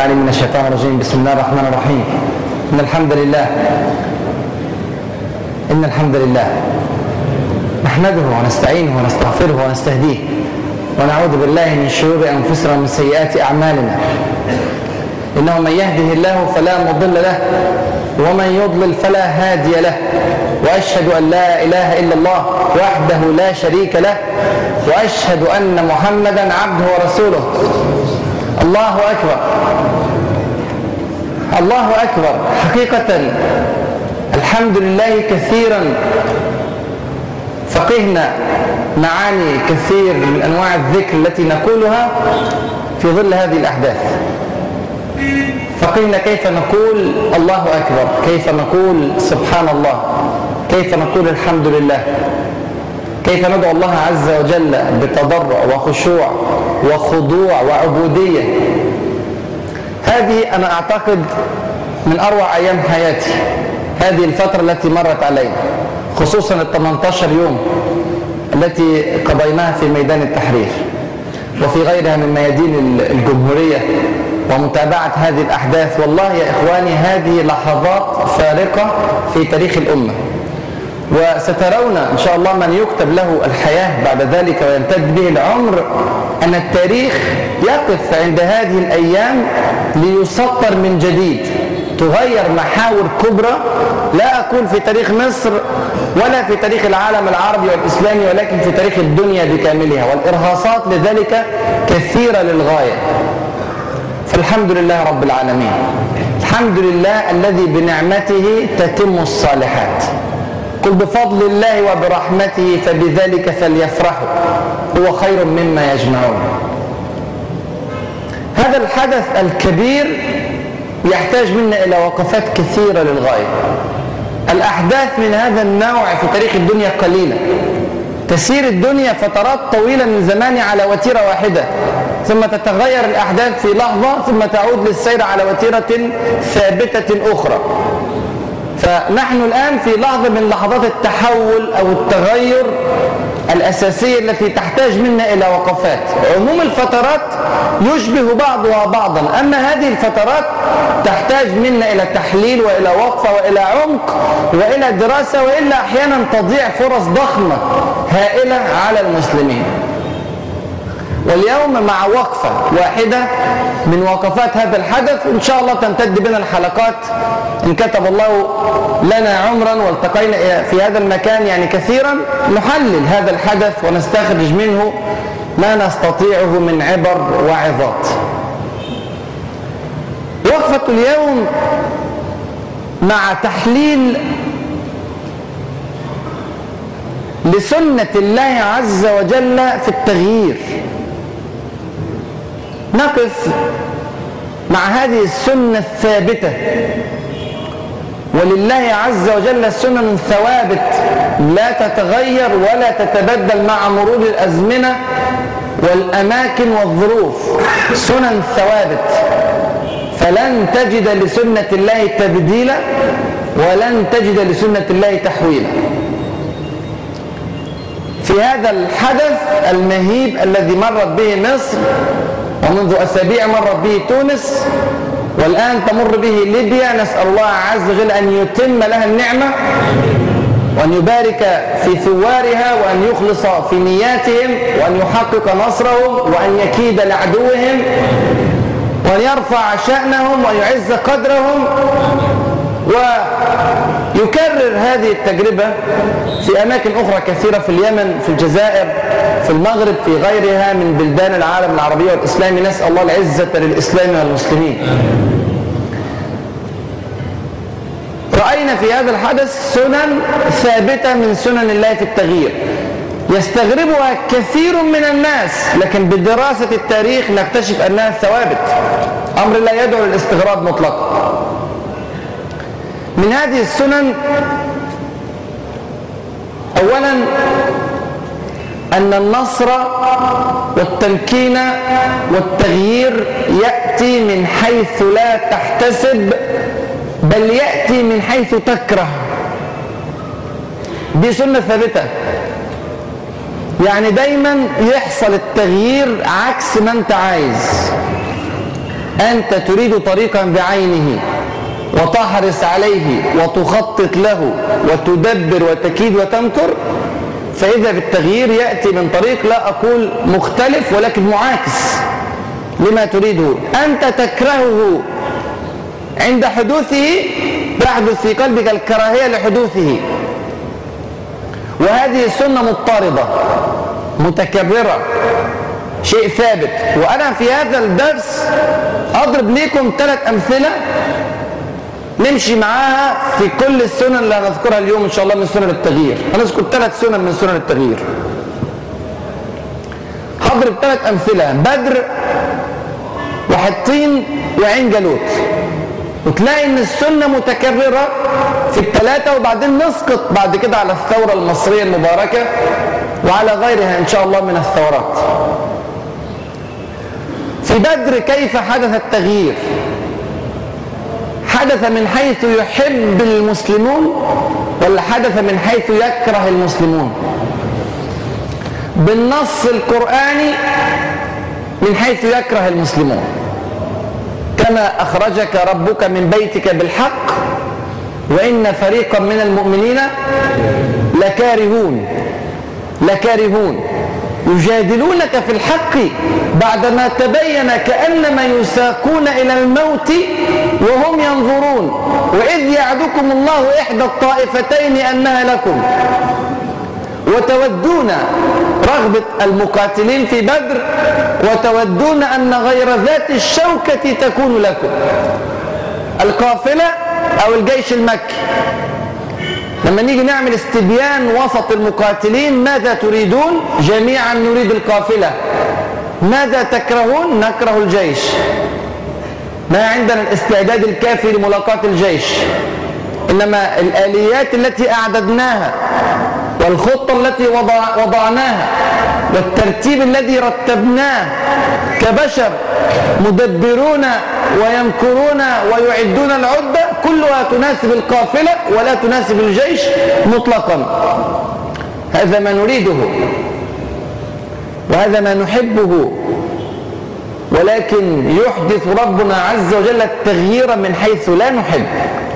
العليم من الشيطان الرجيم بسم الله الرحمن الرحيم إن الحمد لله إن الحمد لله نحمده ونستعينه ونستغفره ونستهديه ونعوذ بالله من شرور أنفسنا ومن سيئات أعمالنا إنه من يهده الله فلا مضل له ومن يضلل فلا هادي له وأشهد أن لا إله إلا الله وحده لا شريك له وأشهد أن محمدا عبده ورسوله الله أكبر الله أكبر حقيقة الحمد لله كثيرا فقهنا معاني كثير من أنواع الذكر التي نقولها في ظل هذه الأحداث فقهنا كيف نقول الله أكبر كيف نقول سبحان الله كيف نقول الحمد لله كيف ندعو الله عز وجل بتضرع وخشوع وخضوع وعبودية هذه أنا أعتقد من أروع أيام حياتي هذه الفترة التي مرت علينا خصوصا ال 18 يوم التي قضيناها في ميدان التحرير وفي غيرها من ميادين الجمهورية ومتابعة هذه الأحداث والله يا إخواني هذه لحظات فارقة في تاريخ الأمة وسترون إن شاء الله من يكتب له الحياة بعد ذلك ويمتد به العمر أن التاريخ يقف عند هذه الأيام ليسطر من جديد تغير محاور كبرى لا أكون في تاريخ مصر ولا في تاريخ العالم العربي والإسلامي ولكن في تاريخ الدنيا بكاملها والإرهاصات لذلك كثيرة للغاية فالحمد لله رب العالمين الحمد لله الذي بنعمته تتم الصالحات قل بفضل الله وبرحمته فبذلك فليفرحوا هو خير مما يجمعون هذا الحدث الكبير يحتاج منا إلى وقفات كثيرة للغاية الأحداث من هذا النوع في تاريخ الدنيا قليلة تسير الدنيا فترات طويلة من زمان على وتيرة واحدة ثم تتغير الأحداث في لحظة ثم تعود للسير على وتيرة ثابتة أخرى فنحن الآن في لحظة من لحظات التحول أو التغير الأساسية التي تحتاج منا إلى وقفات عموم الفترات يشبه بعضها بعضا أما هذه الفترات تحتاج منا إلى تحليل وإلى وقفة وإلى عمق وإلى دراسة وإلا أحيانا تضيع فرص ضخمة هائلة على المسلمين واليوم مع وقفة واحدة من وقفات هذا الحدث إن شاء الله تمتد بنا الحلقات إن كتب الله لنا عمرا والتقينا في هذا المكان يعني كثيرا نحلل هذا الحدث ونستخرج منه ما نستطيعه من عبر وعظات وقفة اليوم مع تحليل لسنة الله عز وجل في التغيير نقف مع هذه السنة الثابتة ولله عز وجل سنن ثوابت لا تتغير ولا تتبدل مع مرور الأزمنة والأماكن والظروف سنن ثوابت فلن تجد لسنة الله تبديلا ولن تجد لسنة الله تحويلا في هذا الحدث المهيب الذي مرت به مصر ومنذ أسابيع مرت به تونس والآن تمر به ليبيا نسأل الله عز وجل أن يتم لها النعمة وأن يبارك في ثوارها وأن يخلص في نياتهم وأن يحقق نصرهم وأن يكيد لعدوهم وأن يرفع شأنهم وأن يعز قدرهم ويكرر هذه التجربة في أماكن أخرى كثيرة في اليمن في الجزائر في المغرب في غيرها من بلدان العالم العربي والإسلامي نسأل الله العزة للإسلام والمسلمين رأينا في هذا الحدث سنن ثابتة من سنن الله في التغيير يستغربها كثير من الناس لكن بدراسة التاريخ نكتشف أنها ثوابت أمر لا يدعو للاستغراب مطلقا من هذه السنن أولا أن النصر والتمكين والتغيير يأتي من حيث لا تحتسب بل يأتي من حيث تكره دي سنة ثابتة يعني دايما يحصل التغيير عكس ما انت عايز أنت تريد طريقا بعينه وتحرص عليه وتخطط له وتدبر وتكيد وتمكر فإذا بالتغيير يأتي من طريق لا أقول مختلف ولكن معاكس لما تريده أنت تكرهه عند حدوثه تحدث في قلبك الكراهية لحدوثه وهذه السنة مضطردة متكررة شيء ثابت وأنا في هذا الدرس أضرب لكم ثلاث أمثلة نمشي معاها في كل السنن اللي هنذكرها اليوم إن شاء الله من سنن التغيير هنذكر ثلاث سنن من سنن التغيير هضرب ثلاث أمثلة بدر وحطين وعين جالوت وتلاقي ان السنة متكررة في الثلاثة وبعدين نسقط بعد كده على الثورة المصرية المباركة وعلى غيرها ان شاء الله من الثورات في بدر كيف حدث التغيير حدث من حيث يحب المسلمون ولا حدث من حيث يكره المسلمون بالنص القرآني من حيث يكره المسلمون كما أخرجك ربك من بيتك بالحق وإن فريقا من المؤمنين لكارهون لكارهون يجادلونك في الحق بعدما تبين كأنما يساقون إلى الموت وهم ينظرون وإذ يعدكم الله إحدى الطائفتين أنها لكم وتودون رغبة المقاتلين في بدر وتودون أن غير ذات الشوكة تكون لكم القافلة أو الجيش المكي لما نيجي نعمل استبيان وسط المقاتلين ماذا تريدون جميعا نريد القافلة ماذا تكرهون نكره الجيش ما عندنا الاستعداد الكافي لملاقاة الجيش إنما الآليات التي أعددناها والخطة التي وضع وضعناها والترتيب الذي رتبناه كبشر مدبرون ويمكرون ويعدون العدة كلها تناسب القافلة ولا تناسب الجيش مطلقا هذا ما نريده وهذا ما نحبه ولكن يحدث ربنا عز وجل التغيير من حيث لا نحب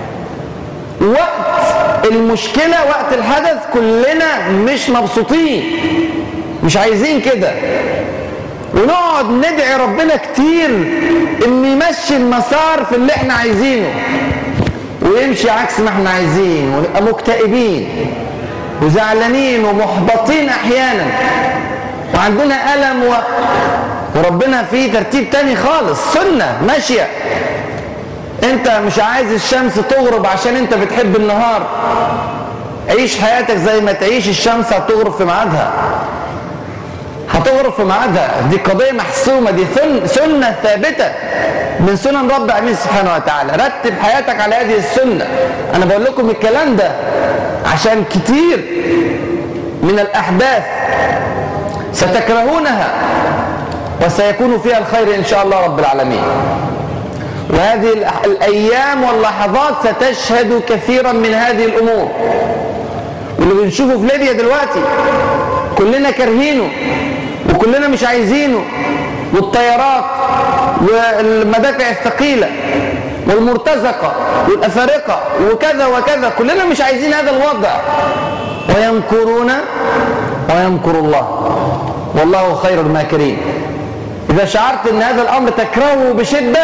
وقت المشكلة وقت الحدث كلنا مش مبسوطين مش عايزين كده ونقعد ندعي ربنا كتير ان يمشي المسار في اللي احنا عايزينه ويمشي عكس ما احنا عايزين ونبقى مكتئبين وزعلانين ومحبطين احيانا وعندنا الم و... وربنا فيه ترتيب تاني خالص سنه ماشيه انت مش عايز الشمس تغرب عشان انت بتحب النهار عيش حياتك زي ما تعيش الشمس هتغرب في ميعادها هتغرب في ميعادها دي قضيه محسومه دي سنه ثابته من سنن رب العالمين سبحانه وتعالى رتب حياتك على هذه السنه انا بقول لكم الكلام ده عشان كتير من الاحداث ستكرهونها وسيكون فيها الخير ان شاء الله رب العالمين وهذه الأيام واللحظات ستشهد كثيرا من هذه الأمور واللي بنشوفه في ليبيا دلوقتي كلنا كارهينه وكلنا مش عايزينه والطيارات والمدافع الثقيلة والمرتزقة والأفارقة وكذا وكذا كلنا مش عايزين هذا الوضع ويمكرون ويمكر الله والله خير الماكرين إذا شعرت أن هذا الأمر تكرهه بشدة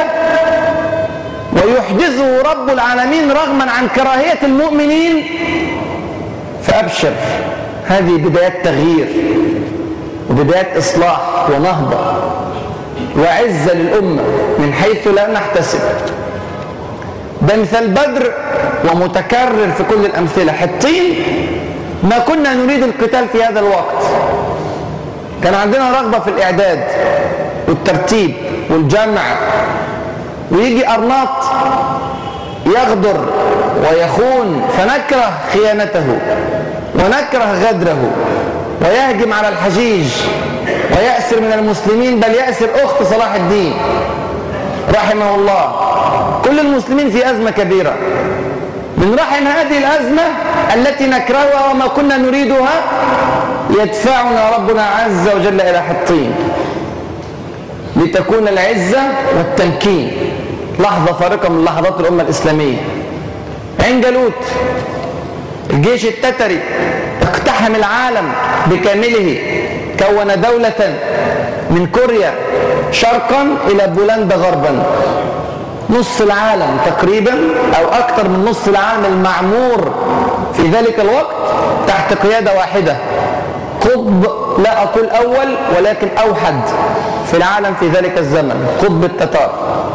ويحدثه رب العالمين رغما عن كراهية المؤمنين فأبشر هذه بدايات تغيير وبدايات إصلاح ونهضة وعزة للأمة من حيث لا نحتسب ده مثال بدر ومتكرر في كل الأمثلة حطين ما كنا نريد القتال في هذا الوقت كان عندنا رغبة في الإعداد والترتيب والجمع ويجي أرناط يغدر ويخون فنكره خيانته ونكره غدره ويهجم على الحجيج ويأسر من المسلمين بل يأسر أخت صلاح الدين رحمه الله كل المسلمين في أزمة كبيرة من رحم هذه الأزمة التي نكرهها وما كنا نريدها يدفعنا ربنا عز وجل إلى حطين لتكون العزة والتمكين لحظة فارقة من لحظات الأمة الإسلامية عين جالوت الجيش التتري اقتحم العالم بكامله كون دولة من كوريا شرقا إلى بولندا غربا نص العالم تقريبا أو أكثر من نص العالم المعمور في ذلك الوقت تحت قيادة واحدة قطب لا أقول أول ولكن أوحد في العالم في ذلك الزمن قطب التتار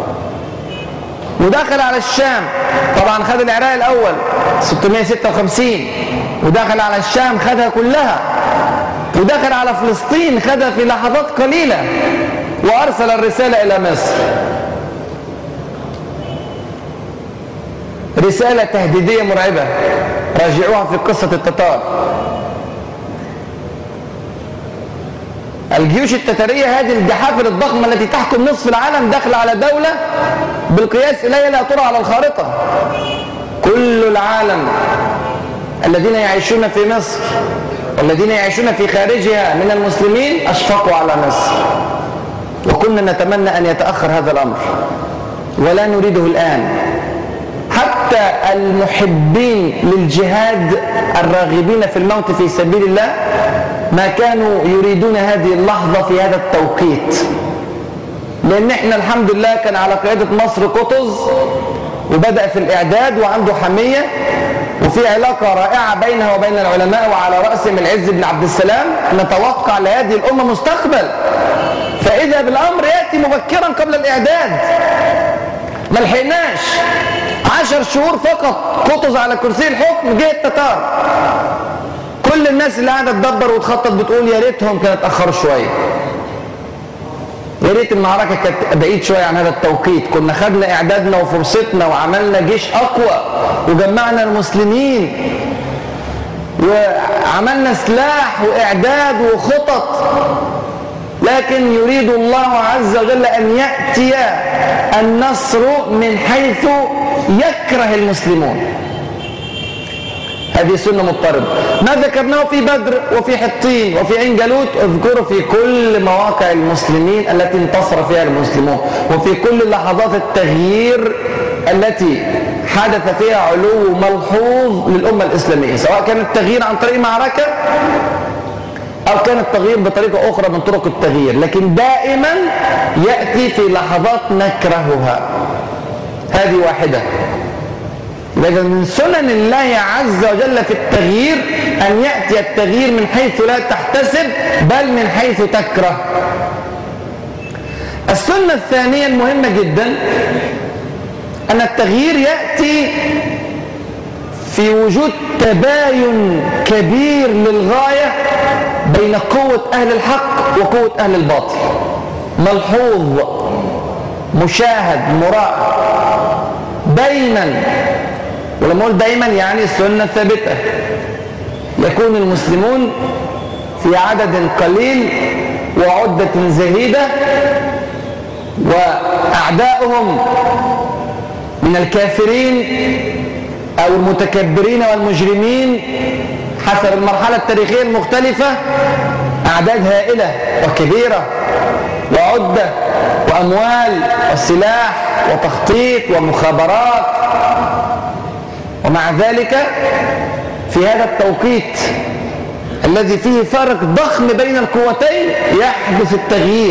ودخل على الشام طبعا خد العراق الأول 656 ودخل على الشام خدها كلها ودخل على فلسطين خدها في لحظات قليلة وأرسل الرسالة إلى مصر رسالة تهديدية مرعبة راجعوها في قصة التتار الجيوش التتارية هذه الجحافل الضخمة التي تحكم نصف العالم داخل على دولة بالقياس إليها لا ترى على الخارطة كل العالم الذين يعيشون في مصر والذين يعيشون في خارجها من المسلمين أشفقوا على مصر وكنا نتمنى أن يتأخر هذا الأمر ولا نريده الآن حتى المحبين للجهاد الراغبين في الموت في سبيل الله ما كانوا يريدون هذه اللحظة في هذا التوقيت لأن احنا الحمد لله كان على قيادة مصر قطز وبدأ في الإعداد وعنده حمية وفي علاقة رائعة بينه وبين العلماء وعلى رأسهم العز بن عبد السلام نتوقع لهذه الأمة مستقبل فإذا بالأمر يأتي مبكرا قبل الإعداد ما لحقناش عشر شهور فقط قطز على كرسي الحكم جه التتار كل الناس اللي قاعده تدبر وتخطط بتقول يا ريتهم كانوا اتاخروا شويه يا ريت المعركه كانت بعيد شويه عن هذا التوقيت كنا خدنا اعدادنا وفرصتنا وعملنا جيش اقوى وجمعنا المسلمين وعملنا سلاح واعداد وخطط لكن يريد الله عز وجل ان ياتي النصر من حيث يكره المسلمون هذه سنة مضطربة ما ذكرناه في بدر وفي حطين وفي عين جالوت اذكروا في كل مواقع المسلمين التي انتصر فيها المسلمون وفي كل لحظات التغيير التي حدث فيها علو ملحوظ للأمة الإسلامية سواء كان التغيير عن طريق معركة أو كان التغيير بطريقة أخرى من طرق التغيير لكن دائما يأتي في لحظات نكرهها هذه واحدة لكن من سنن الله عز وجل في التغيير أن يأتي التغيير من حيث لا تحتسب بل من حيث تكره السنة الثانية المهمة جدا أن التغيير يأتي في وجود تباين كبير للغاية بين قوة أهل الحق وقوة أهل الباطل ملحوظ مشاهد مراء دايما ولما اقول دايما يعني السنه ثابته يكون المسلمون في عدد قليل وعده زهيده واعداؤهم من الكافرين او المتكبرين والمجرمين حسب المرحله التاريخيه المختلفه اعداد هائله وكبيره وعده واموال وسلاح وتخطيط ومخابرات ومع ذلك في هذا التوقيت الذي فيه فرق ضخم بين القوتين يحدث التغيير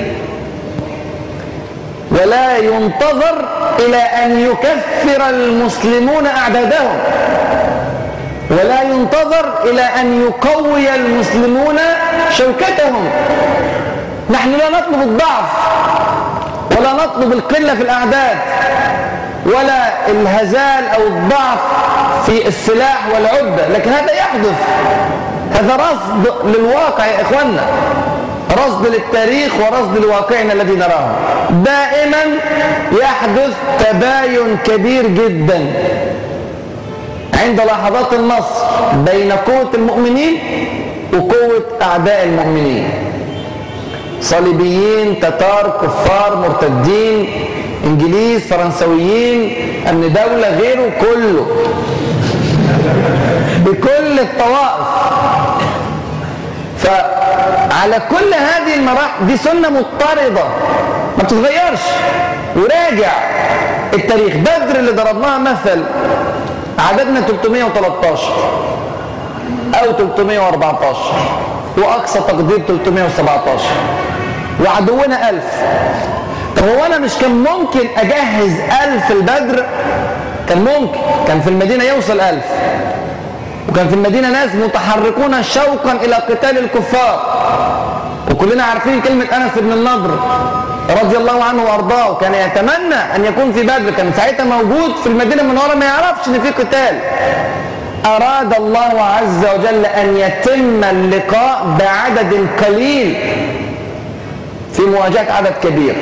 ولا ينتظر إلى أن يكفر المسلمون أعدادهم ولا ينتظر إلى أن يقوي المسلمون شوكتهم نحن لا نطلب الضعف ولا نطلب القلة في الأعداد ولا الهزال أو الضعف في السلاح والعدة لكن هذا يحدث هذا رصد للواقع يا إخوانا رصد للتاريخ ورصد لواقعنا الذي نراه دائما يحدث تباين كبير جدا عند لحظات النصر بين قوة المؤمنين وقوة أعداء المؤمنين صليبيين تتار كفار مرتدين انجليز فرنسويين امن دولة غيره كله بكل الطوائف على كل هذه المراحل دي سنة مضطردة ما بتتغيرش وراجع التاريخ بدر اللي ضربناها مثل عددنا 313 او 314 واقصى تقدير 317 وعدونا 1000 طب هو انا مش كان ممكن اجهز 1000 البدر كان ممكن كان في المدينة يوصل 1000 وكان في المدينة ناس متحركون شوقا إلى قتال الكفار وكلنا عارفين كلمة أنس بن النضر رضي الله عنه وأرضاه وكان يتمنى أن يكون في بدر كان ساعتها موجود في المدينة المنورة ما يعرفش إن في قتال أراد الله عز وجل أن يتم اللقاء بعدد قليل في مواجهة عدد كبير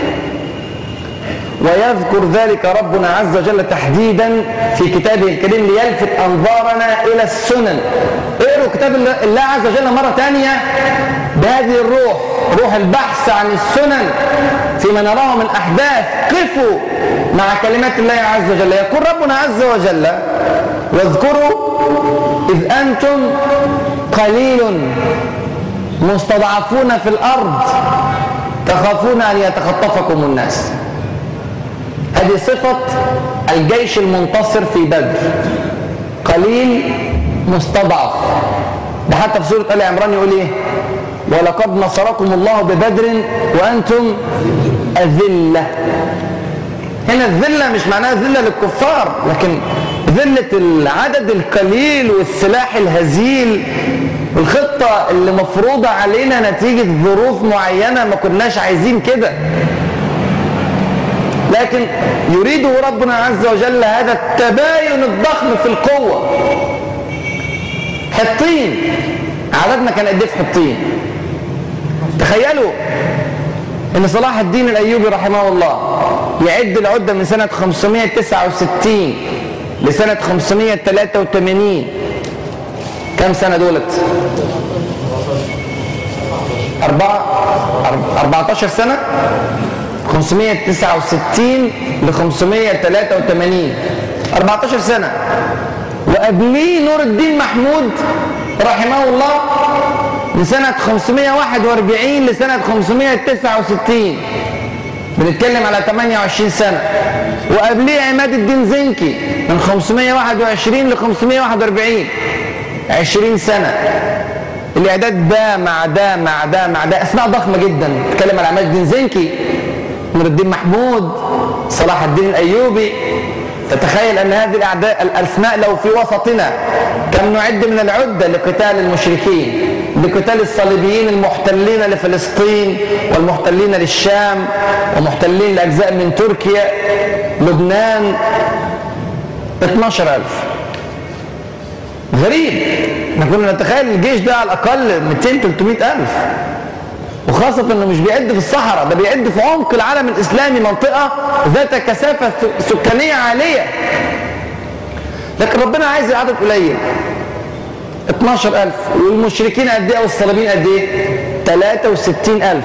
ويذكر ذلك ربنا عز وجل تحديدا في كتابه الكريم ليلفت أنظارنا إلى السنن اقروا كتاب الله عز وجل مرة ثانية بهذه الروح روح البحث عن السنن فيما نراه من أحداث قفوا مع كلمات الله عز وجل يقول ربنا عز وجل واذكروا إذ أنتم قليل مستضعفون في الأرض تخافون أن يتخطفكم الناس هذه صفة الجيش المنتصر في بدر قليل مستضعف ده حتى في سورة آل عمران يقول ايه ولقد نصركم الله ببدر وأنتم أذلة هنا الذلة مش معناها ذلة للكفار لكن ذلة العدد القليل والسلاح الهزيل الخطة اللي مفروضة علينا نتيجة ظروف معينة ما كناش عايزين كده لكن يريده ربنا عز وجل هذا التباين الضخم في القوة حطين عددنا كان قد ايه في حطين تخيلوا ان صلاح الدين الايوبي رحمه الله يعد العدة من سنة 569 لسنة 583 كم سنة دولت أربعة 14 سنة 569 ل 583 14 سنة وقبليه نور الدين محمود رحمه الله من سنة 541 لسنة 569 بنتكلم على 28 سنة وقبليه عماد الدين زنكي من 521 ل 541 20 سنة الاعداد ده مع ده مع ده مع ده اسماء ضخمه جدا نتكلم على عماد الدين زنكي نور الدين محمود صلاح الدين الايوبي تتخيل ان هذه الاعداء الاسماء لو في وسطنا كم نعد من العده لقتال المشركين لقتال الصليبيين المحتلين لفلسطين والمحتلين للشام ومحتلين لاجزاء من تركيا لبنان 12000 غريب احنا كنا نتخيل الجيش ده على الاقل 200 300 الف وخاصة انه مش بيعد في الصحراء ده بيعد في عمق العالم الاسلامي منطقة ذات كثافة سكانية عالية لكن ربنا عايز العدد قليل 12000 والمشركين قد ايه والصليبيين قد ايه 63000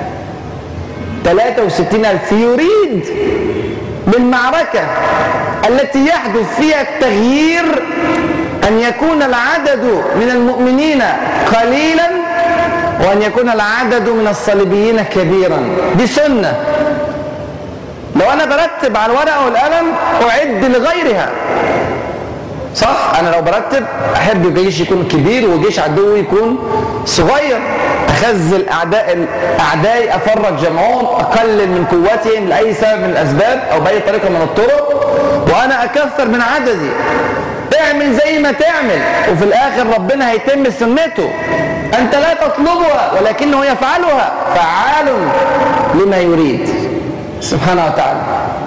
63000 يريد بالمعركة التي يحدث فيها التغيير أن يكون العدد من المؤمنين قليلا وأن يكون العدد من الصليبيين كبيرا دي سنة لو أنا برتب على الورقة والقلم أعد لغيرها صح أنا لو برتب أحب الجيش يكون كبير وجيش عدوي يكون صغير أخزل أعداء أعدائي أفرج جمعهم أقلل من قوتهم لأي سبب من الأسباب أو بأي طريقة من الطرق وأنا أكثر من عددي اعمل زي ما تعمل وفي الآخر ربنا هيتم سنته أنت لا تطلبها ولكنه يفعلها فعال لما يريد سبحانه وتعالى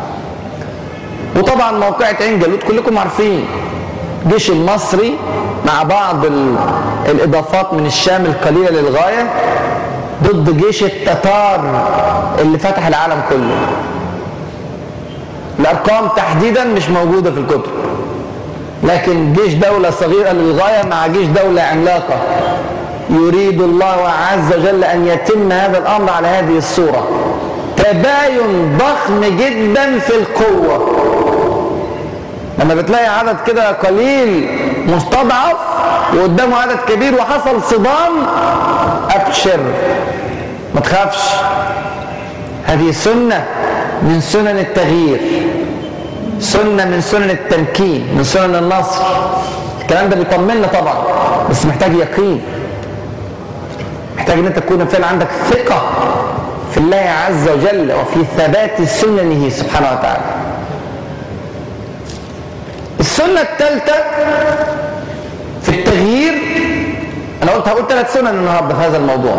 وطبعا موقعة عين جالوت كلكم عارفين الجيش المصري مع بعض الإضافات من الشام القليلة للغاية ضد جيش التتار اللي فتح العالم كله الأرقام تحديدا مش موجودة في الكتب لكن جيش دولة صغيرة للغاية مع جيش دولة عملاقة يريد الله عز وجل أن يتم هذا الأمر على هذه الصورة تباين ضخم جدا في القوة لما بتلاقي عدد كده قليل مستضعف وقدامه عدد كبير وحصل صدام ابشر ما تخافش هذه سنة من سنن التغيير سنة من سنن التمكين من سنن النصر الكلام ده بيطمنا طبعا بس محتاج يقين محتاج ان انت تكون فعلا عندك ثقة في الله عز وجل وفي ثبات سننه سبحانه وتعالى السنة الثالثة في التغيير انا قلت هقول ثلاث سنن النهارده في هذا الموضوع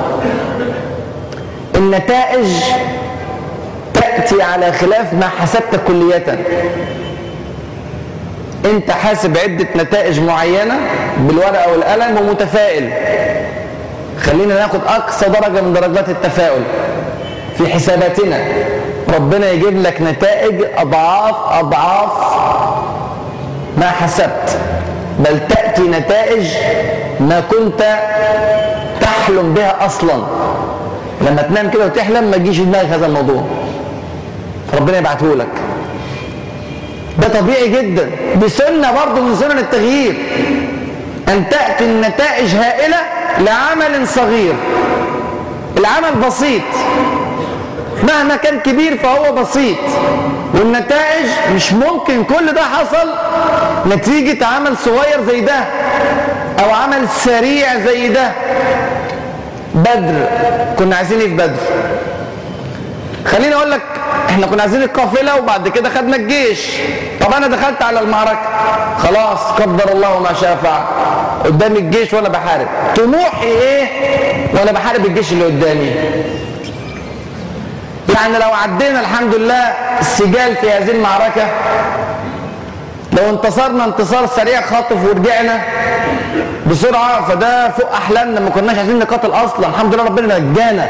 النتائج تأتي على خلاف ما حسبت كلية انت حاسب عدة نتائج معينة بالورقة والقلم ومتفائل خلينا ناخد اقصى درجة من درجات التفاؤل في حساباتنا ربنا يجيب لك نتائج اضعاف اضعاف ما حسبت بل تأتي نتائج ما كنت تحلم بها اصلا لما تنام كده وتحلم ما تجيش في دماغك هذا الموضوع ربنا يبعته لك ده طبيعي جدا بسنة برضه من سنن التغيير أن تأتي النتائج هائلة لعمل صغير العمل بسيط مهما كان كبير فهو بسيط والنتائج مش ممكن كل ده حصل نتيجة عمل صغير زي ده أو عمل سريع زي ده بدر كنا عايزين ايه في بدر خليني اقول لك احنا كنا عايزين القافله وبعد كده خدنا الجيش طب انا دخلت على المعركه خلاص قدر الله ما شاء فعل قدامي الجيش وانا بحارب طموحي ايه وانا بحارب الجيش اللي قدامي يعني لو عدينا الحمد لله السجال في هذه المعركه لو انتصرنا انتصار سريع خاطف ورجعنا بسرعة فده فوق أحلامنا ما كناش عايزين نقاتل أصلا الحمد لله ربنا نجانا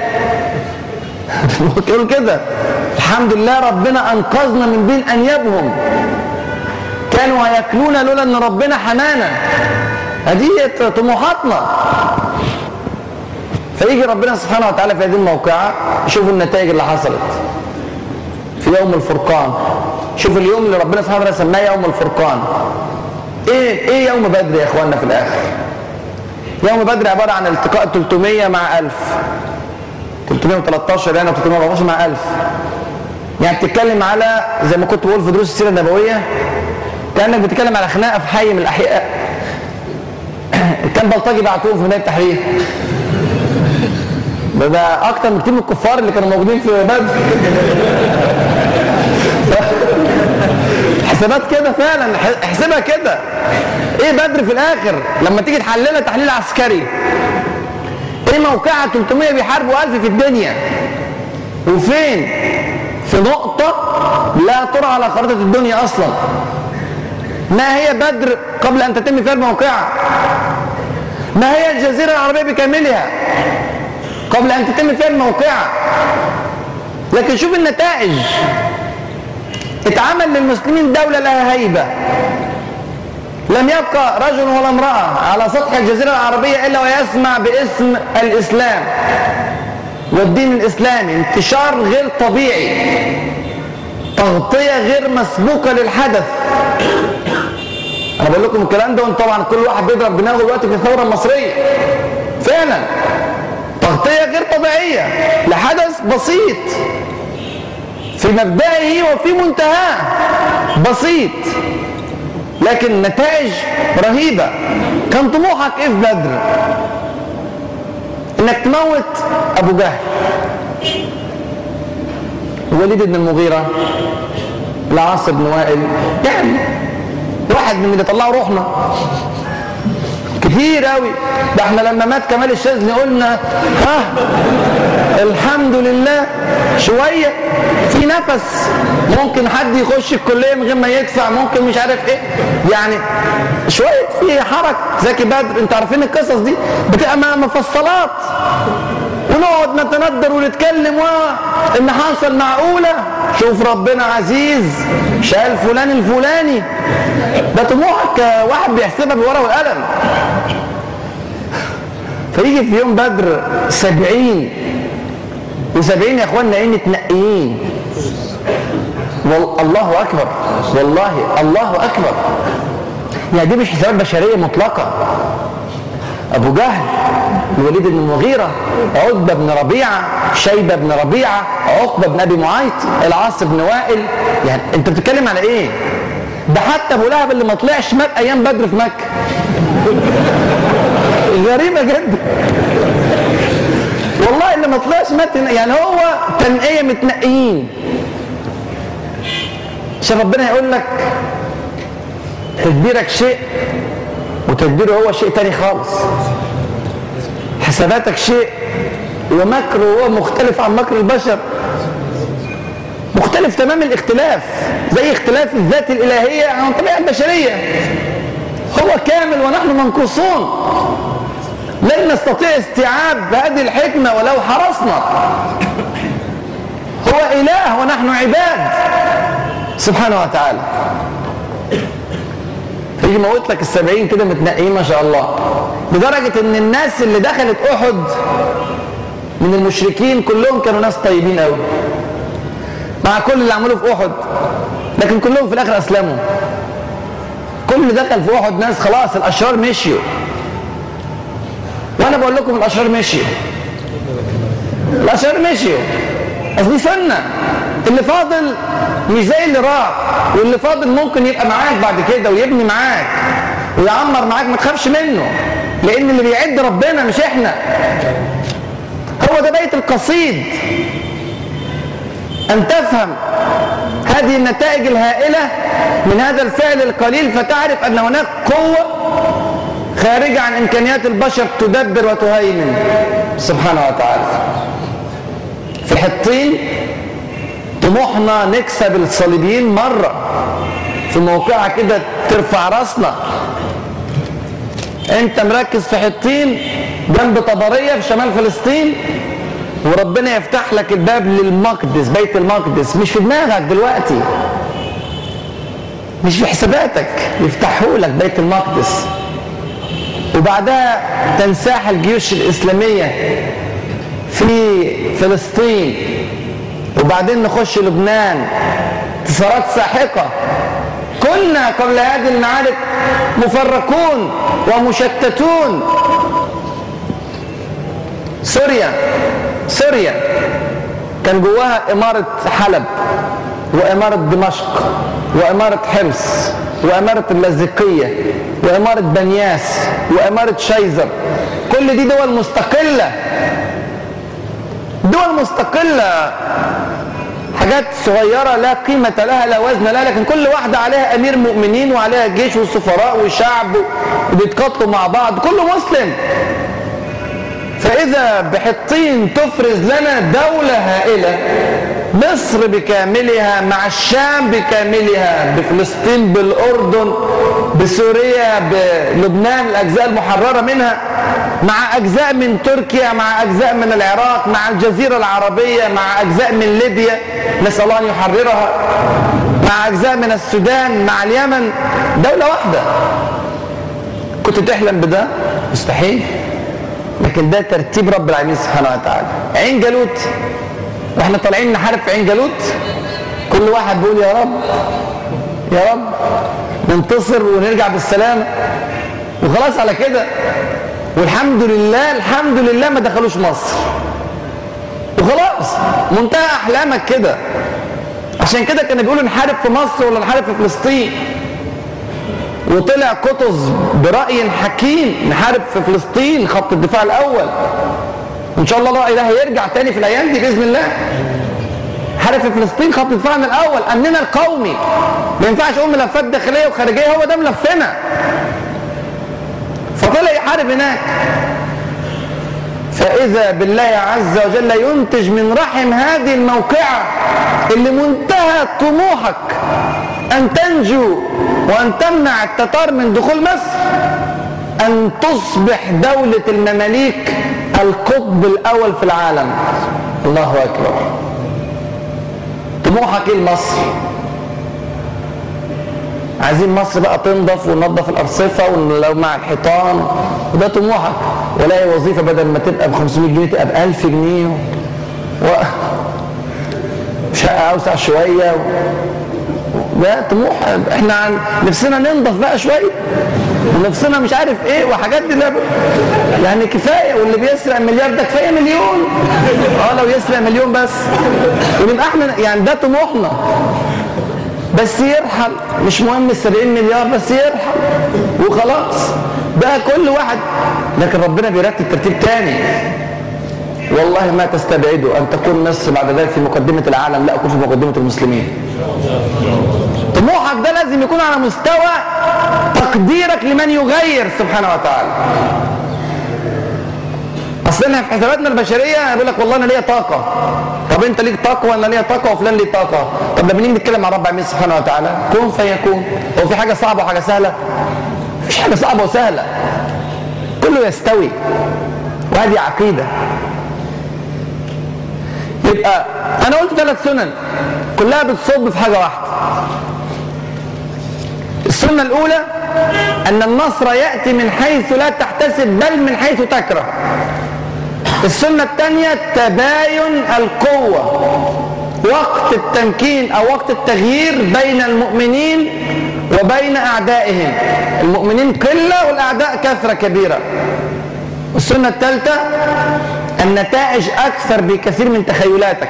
بيقول كده الحمد لله ربنا أنقذنا من بين أنيابهم كانوا هياكلونا لولا أن ربنا حمانا هذه طموحاتنا فيجي ربنا سبحانه وتعالى في هذه الموقعة شوفوا النتائج اللي حصلت في يوم الفرقان شوف اليوم اللي ربنا سبحانه وتعالى سماه يوم الفرقان ايه ايه يوم بدر يا اخواننا في الاخر يوم بدر عباره عن التقاء 300 مع 1000 313 يعني 314 مع 1000 يعني بتتكلم على زي ما كنت بقول في دروس السيره النبويه كانك بتتكلم على خناقه في حي من الاحياء كان بلطجي بعتوهم في ميدان التحرير ده, ده اكتر من كتير من الكفار اللي كانوا موجودين في بدر حسابات كده فعلا احسبها كده ايه بدر في الاخر لما تيجي تحللها تحليل عسكري ايه موقعها 300 بيحاربوا 1000 في الدنيا وفين في نقطة لا ترى على خريطة الدنيا اصلا ما هي بدر قبل ان تتم فيها الموقعة ما هي الجزيرة العربية بكاملها قبل ان تتم فيها الموقعة لكن شوف النتائج اتعمل للمسلمين دولة لها هيبة لم يبقى رجل ولا امرأة على سطح الجزيرة العربية إلا ويسمع باسم الإسلام والدين الإسلامي انتشار غير طبيعي تغطية غير مسبوقة للحدث أنا بقول لكم الكلام ده وانتم طبعا كل واحد بيضرب دماغه دلوقتي في الثورة المصرية فعلا تغطية غير طبيعية لحدث بسيط في مبدئه وفي منتهاه بسيط لكن نتائج رهيبة كان طموحك ايه في بدر انك تموت ابو جهل وليد بن المغيرة العاص بن وائل يعني واحد من اللي طلعوا روحنا كتير قوي ده احنا لما مات كمال الشاذلي قلنا ها الحمد لله شوية في نفس ممكن حد يخش الكلية من غير ما يدفع ممكن مش عارف ايه يعني شوية في حرك زكي بدر انتوا عارفين القصص دي بتبقى مفصلات ونقعد نتندر ونتكلم و ان حصل معقولة شوف ربنا عزيز شال فلان الفلاني ده طموحك واحد بيحسبها بالورقة والقلم فيجي في يوم بدر سبعين وسبعين يا اخوانا ايه متنقيين الله اكبر والله الله اكبر يعني دي مش حسابات بشريه مطلقه ابو جهل الوليد بن المغيرة عتبة بن ربيعة شيبة بن ربيعة عقبة بن ابي معيط العاص بن وائل يعني انت بتتكلم على ايه ده حتى ابو لهب اللي ما طلعش مات ايام بدر في مكة غريبة جدا والله اللي ما طلعش مات يعني هو تنقية متنقيين عشان ربنا يقول لك تدبيرك شيء وتدبيره هو شيء تاني خالص حساباتك شيء ومكره هو مختلف عن مكر البشر مختلف تمام الاختلاف زي اختلاف الذات الإلهية عن الطبيعة البشرية هو كامل ونحن منقوصون لن نستطيع استيعاب هذه الحكمة ولو حرصنا هو إله ونحن عباد سبحانه وتعالى يجي موت لك السبعين كده متنقين ما شاء الله لدرجة ان الناس اللي دخلت احد من المشركين كلهم كانوا ناس طيبين قوي مع كل اللي عملوه في احد لكن كلهم في الاخر اسلموا كل اللي دخل في احد ناس خلاص الاشرار مشيوا وانا بقول لكم الاشرار مشيوا الاشرار مشيوا اصل دي سنه اللي فاضل مش زي اللي راح واللي فاضل ممكن يبقى معاك بعد كده ويبني معاك ويعمر معاك ما تخافش منه لان اللي بيعد ربنا مش احنا هو ده بيت القصيد ان تفهم هذه النتائج الهائلة من هذا الفعل القليل فتعرف ان هناك قوة خارجة عن امكانيات البشر تدبر وتهيمن سبحانه وتعالى في حطين طموحنا نكسب الصليبيين مرة في موقعها كده ترفع راسنا انت مركز في حطين جنب طبرية في شمال فلسطين وربنا يفتح لك الباب للمقدس بيت المقدس مش في دماغك دلوقتي مش في حساباتك يفتحوا لك بيت المقدس وبعدها تنساح الجيوش الإسلامية في فلسطين وبعدين نخش لبنان انتصارات ساحقة كنا قبل هذه المعارك مفرقون ومشتتون سوريا سوريا كان جواها إمارة حلب وإمارة دمشق وإمارة حمص وإمارة اللاذقية وإمارة بنياس وإمارة شيزر كل دي دول مستقلة دول مستقلة حاجات صغيرة لا قيمة لها لا وزن لها لكن كل واحدة عليها أمير مؤمنين وعليها جيش وسفراء وشعب وبيتقاتلوا مع بعض كله مسلم فإذا بحطين تفرز لنا دولة هائلة مصر بكاملها مع الشام بكاملها بفلسطين بالأردن بسوريا بلبنان الأجزاء المحررة منها مع أجزاء من تركيا مع أجزاء من العراق مع الجزيرة العربية مع أجزاء من ليبيا نسأل الله أن يحررها مع أجزاء من السودان مع اليمن دولة واحدة كنت تحلم بده مستحيل لكن ده ترتيب رب العالمين سبحانه وتعالى عين جالوت واحنا طالعين نحارب في عين جالوت كل واحد بيقول يا رب يا رب ننتصر ونرجع بالسلام وخلاص على كده والحمد لله الحمد لله ما دخلوش مصر وخلاص منتهى احلامك كده عشان كده كانوا بيقولوا نحارب في مصر ولا نحارب في فلسطين وطلع قطز برأي حكيم نحارب في فلسطين خط الدفاع الأول وإن شاء الله الله هيرجع تاني في الأيام دي بإذن الله حارب في فلسطين خط دفاعنا الأول أمننا القومي ما ينفعش أقول ملفات داخلية وخارجية هو ده ملفنا فطلع يحارب هناك فإذا بالله عز وجل ينتج من رحم هذه الموقعة اللي منتهى طموحك أن تنجو وأن تمنع التتار من دخول مصر أن تصبح دولة المماليك القطب الأول في العالم الله أكبر طموحك إيه لمصر عايزين مصر بقى تنضف وننظف الأرصفة ولو مع الحيطان وده طموحك ولا هي وظيفة بدل ما تبقى ب 500 جنيه تبقى ب 1000 جنيه و... شقة أوسع شوية و... ده طموح احنا عن نفسنا ننضف بقى شوية ونفسنا مش عارف ايه وحاجات دي لا يعني كفايه واللي بيسرق مليار ده كفايه مليون اه لو يسرق مليون بس ونبقى احنا يعني ده طموحنا بس يرحل مش مهم ال 70 مليار بس يرحل وخلاص بقى كل واحد لكن ربنا بيرتب ترتيب تاني والله ما تستبعدوا ان تكون مصر بعد ذلك في مقدمه العالم لا اكون في مقدمه المسلمين طموحك ده لازم يكون على مستوى تقديرك لمن يغير سبحانه وتعالى اصل احنا في حساباتنا البشريه بيقول لك والله انا ليا طاقه طب انت ليك طاقه وانا ليا طاقه وفلان ليه طاقه طب لما نيجي نتكلم مع رب العالمين سبحانه وتعالى كن فيكون هو في حاجه صعبه وحاجه سهله مفيش حاجه صعبه وسهله كله يستوي وهذه عقيده يبقى انا قلت ثلاث سنن كلها بتصب في حاجه واحده السنه الاولى ان النصر ياتي من حيث لا تحتسب بل من حيث تكره السنه الثانيه تباين القوه وقت التمكين او وقت التغيير بين المؤمنين وبين اعدائهم المؤمنين قله والاعداء كثره كبيره السنه الثالثه النتائج اكثر بكثير من تخيلاتك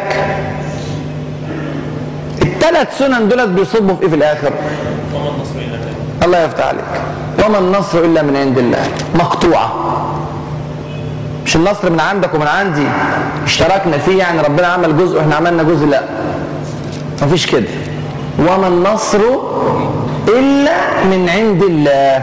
الثلاث سنن دولت بيصبوا في ايه في الاخر وما النصر الا بالله الله يفتح عليك وما النصر الا من عند الله مقطوعه مش النصر من عندك ومن عندي اشتركنا فيه يعني ربنا عمل جزء واحنا عملنا جزء لا مفيش كده وما النصر الا من عند الله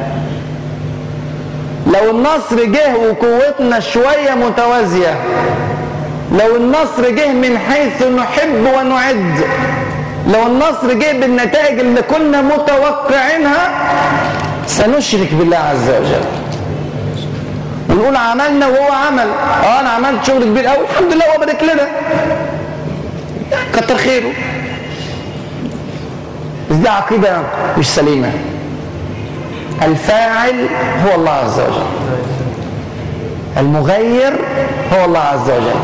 لو النصر جه وقوتنا شويه متوازيه لو النصر جه من حيث نحب ونعد لو النصر جه بالنتائج اللي كنا متوقعينها سنشرك بالله عز وجل ونقول عملنا وهو عمل اه انا عملت شغل كبير قوي الحمد لله هو بارك لنا كتر خيره بس دي عقيده مش سليمه الفاعل هو الله عز وجل المغير هو الله عز وجل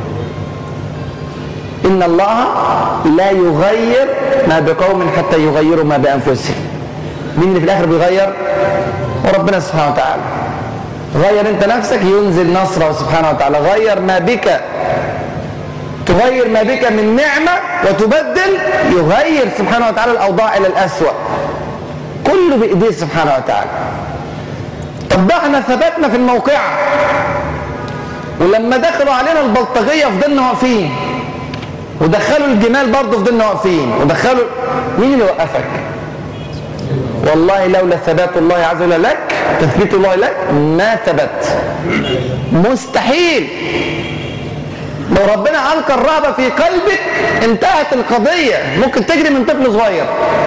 إن الله لا يغير ما بقوم حتى يغيروا ما بأنفسهم مين اللي في الآخر بيغير؟ وربنا سبحانه وتعالى غير أنت نفسك ينزل نصره سبحانه وتعالى غير ما بك تغير ما بك من نعمة وتبدل يغير سبحانه وتعالى الأوضاع إلى الأسوأ كله بإيديه سبحانه وتعالى طب ده احنا ثبتنا في الموقعة ولما دخلوا علينا البلطجية فضلنا واقفين ودخلوا الجمال برضه فضلنا واقفين ودخلوا مين اللي وقفك؟ والله لولا ثبات الله عز وجل لك تثبيت الله لك ما ثبت مستحيل لو ربنا ألقى الرهبة في قلبك انتهت القضية ممكن تجري من طفل صغير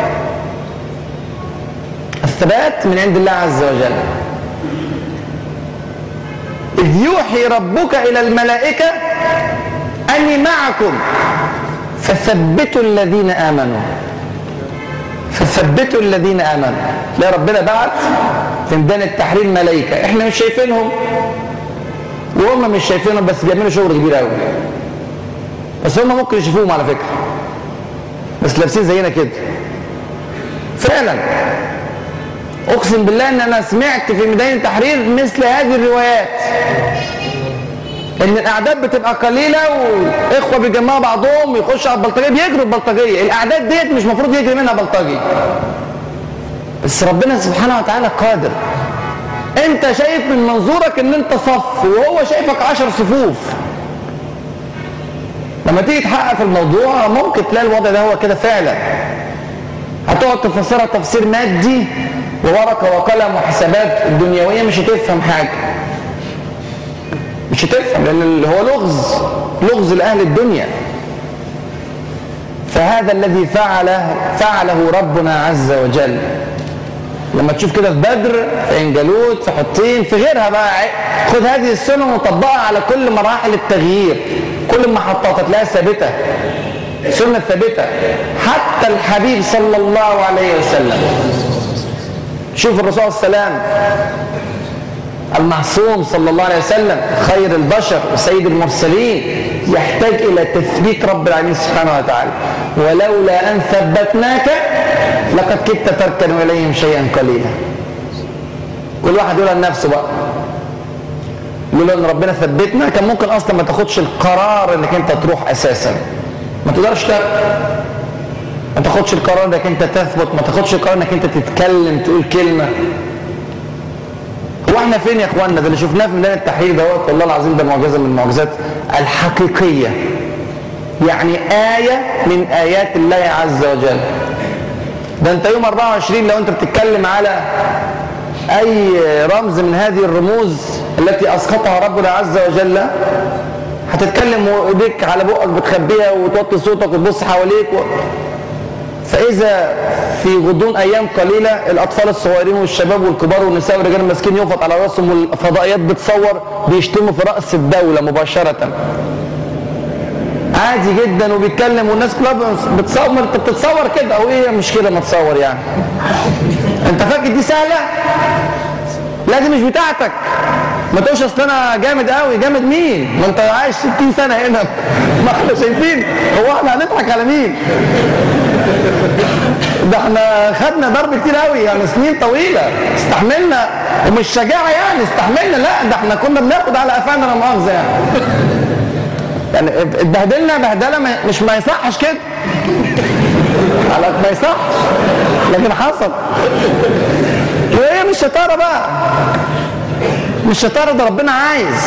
الثبات من عند الله عز وجل إذ يوحي ربك إلى الملائكة أني معكم فثبتوا الذين آمنوا فثبتوا الذين آمنوا لا ربنا بعت في ميدان التحرير ملائكة احنا مش شايفينهم وهم مش شايفينهم بس بيعملوا شغل كبير قوي بس هم ممكن يشوفوهم على فكرة بس لابسين زينا كده فعلا اقسم بالله ان انا سمعت في ميدان التحرير مثل هذه الروايات ان الاعداد بتبقى قليله واخوه بيجمعوا بعضهم ويخشوا على البلطجيه بيجروا البلطجيه الاعداد ديت مش المفروض يجري منها بلطجي بس ربنا سبحانه وتعالى قادر انت شايف من منظورك ان انت صف وهو شايفك عشر صفوف لما تيجي تحقق في الموضوع ممكن تلاقي الوضع ده هو كده فعلا هتقعد تفسرها تفسير مادي وورقه وقلم وحسابات دنيويه مش هتفهم حاجه مش هتفهم لان اللي هو لغز لغز لاهل الدنيا فهذا الذي فعله فعله ربنا عز وجل لما تشوف كده في بدر في عين جالوت في حطين في غيرها بقى خد هذه السنه وطبقها على كل مراحل التغيير كل ما حطها تلاقيها ثابته سنه ثابته حتى الحبيب صلى الله عليه وسلم شوف الرسول صلى الله عليه وسلم المعصوم صلى الله عليه وسلم خير البشر وسيد المرسلين يحتاج إلى تثبيت رب العالمين سبحانه وتعالى ولولا أن ثبتناك لقد كدت تركن إليهم شيئا قليلا كل واحد يقولها لنفسه بقى لولا ان ربنا ثبتنا كان ممكن اصلا ما تاخدش القرار انك انت تروح اساسا ما تقدرش ما تاخدش القرار انك انت تثبت ما تاخدش القرار انك انت تتكلم تقول كلمه هو احنا فين يا اخوانا ده اللي شفناه في ميدان التحرير دوت والله العظيم ده معجزه من المعجزات الحقيقيه يعني آية من آيات الله عز وجل ده انت يوم 24 لو انت بتتكلم على اي رمز من هذه الرموز التي اسقطها ربنا عز وجل هتتكلم وايديك على بقك بتخبيها وتوطي صوتك وتبص حواليك و... فاذا في غضون ايام قليله الاطفال الصغيرين والشباب والكبار والنساء والرجال المسكين ينفض على راسهم والفضائيات بتصور بيشتموا في راس الدوله مباشره عادي جدا وبيتكلم والناس كلها بتصور انت بتتصور كده او ايه مش كده ما تصور يعني انت فاكر دي سهله لا دي مش بتاعتك ما تقولش اصل انا جامد قوي جامد مين ما انت عايش 60 سنه هنا ما احنا شايفين هو احنا هنضحك على مين ده احنا خدنا ضرب كتير قوي يعني سنين طويله استحملنا ومش شجاعه يعني استحملنا لا ده احنا كنا بناخد على قفانا لا مؤاخذه يعني يعني اتبهدلنا بهدله مش ما يصحش كده على ما يصحش لكن حصل وهي مش شطاره بقى مش شطاره ده ربنا عايز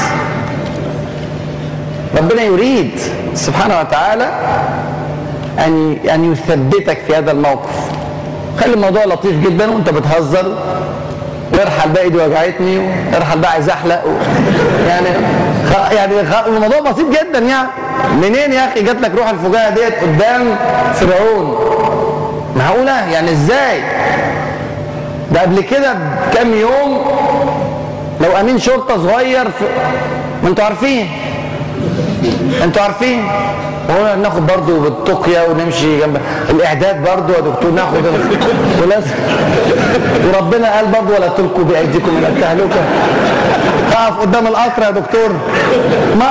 ربنا يريد سبحانه وتعالى ان ان يثبتك في هذا الموقف خلي الموضوع لطيف جدا وانت بتهزر وارحل بقى ايدي وجعتني وارحل بقى عايز احلق و... يعني خ... يعني خ... الموضوع بسيط جدا يعني منين يا اخي جات لك روح الفجاءه ديت قدام فرعون معقوله يعني ازاي ده قبل كده بكام يوم لو امين شرطه صغير في... ما انتوا عارفين انتوا عارفين هو ناخد برضو بالتقية ونمشي جنب الاعداد برضو يا دكتور ناخد ولازم وربنا قال برضو ولا تلقوا بايديكم الى التهلكه اقف قدام القطر يا دكتور ما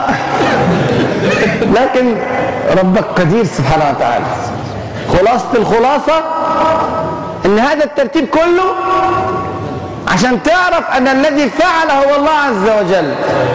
لكن ربك قدير سبحانه وتعالى خلاصة الخلاصة ان هذا الترتيب كله عشان تعرف ان الذي فعل هو الله عز وجل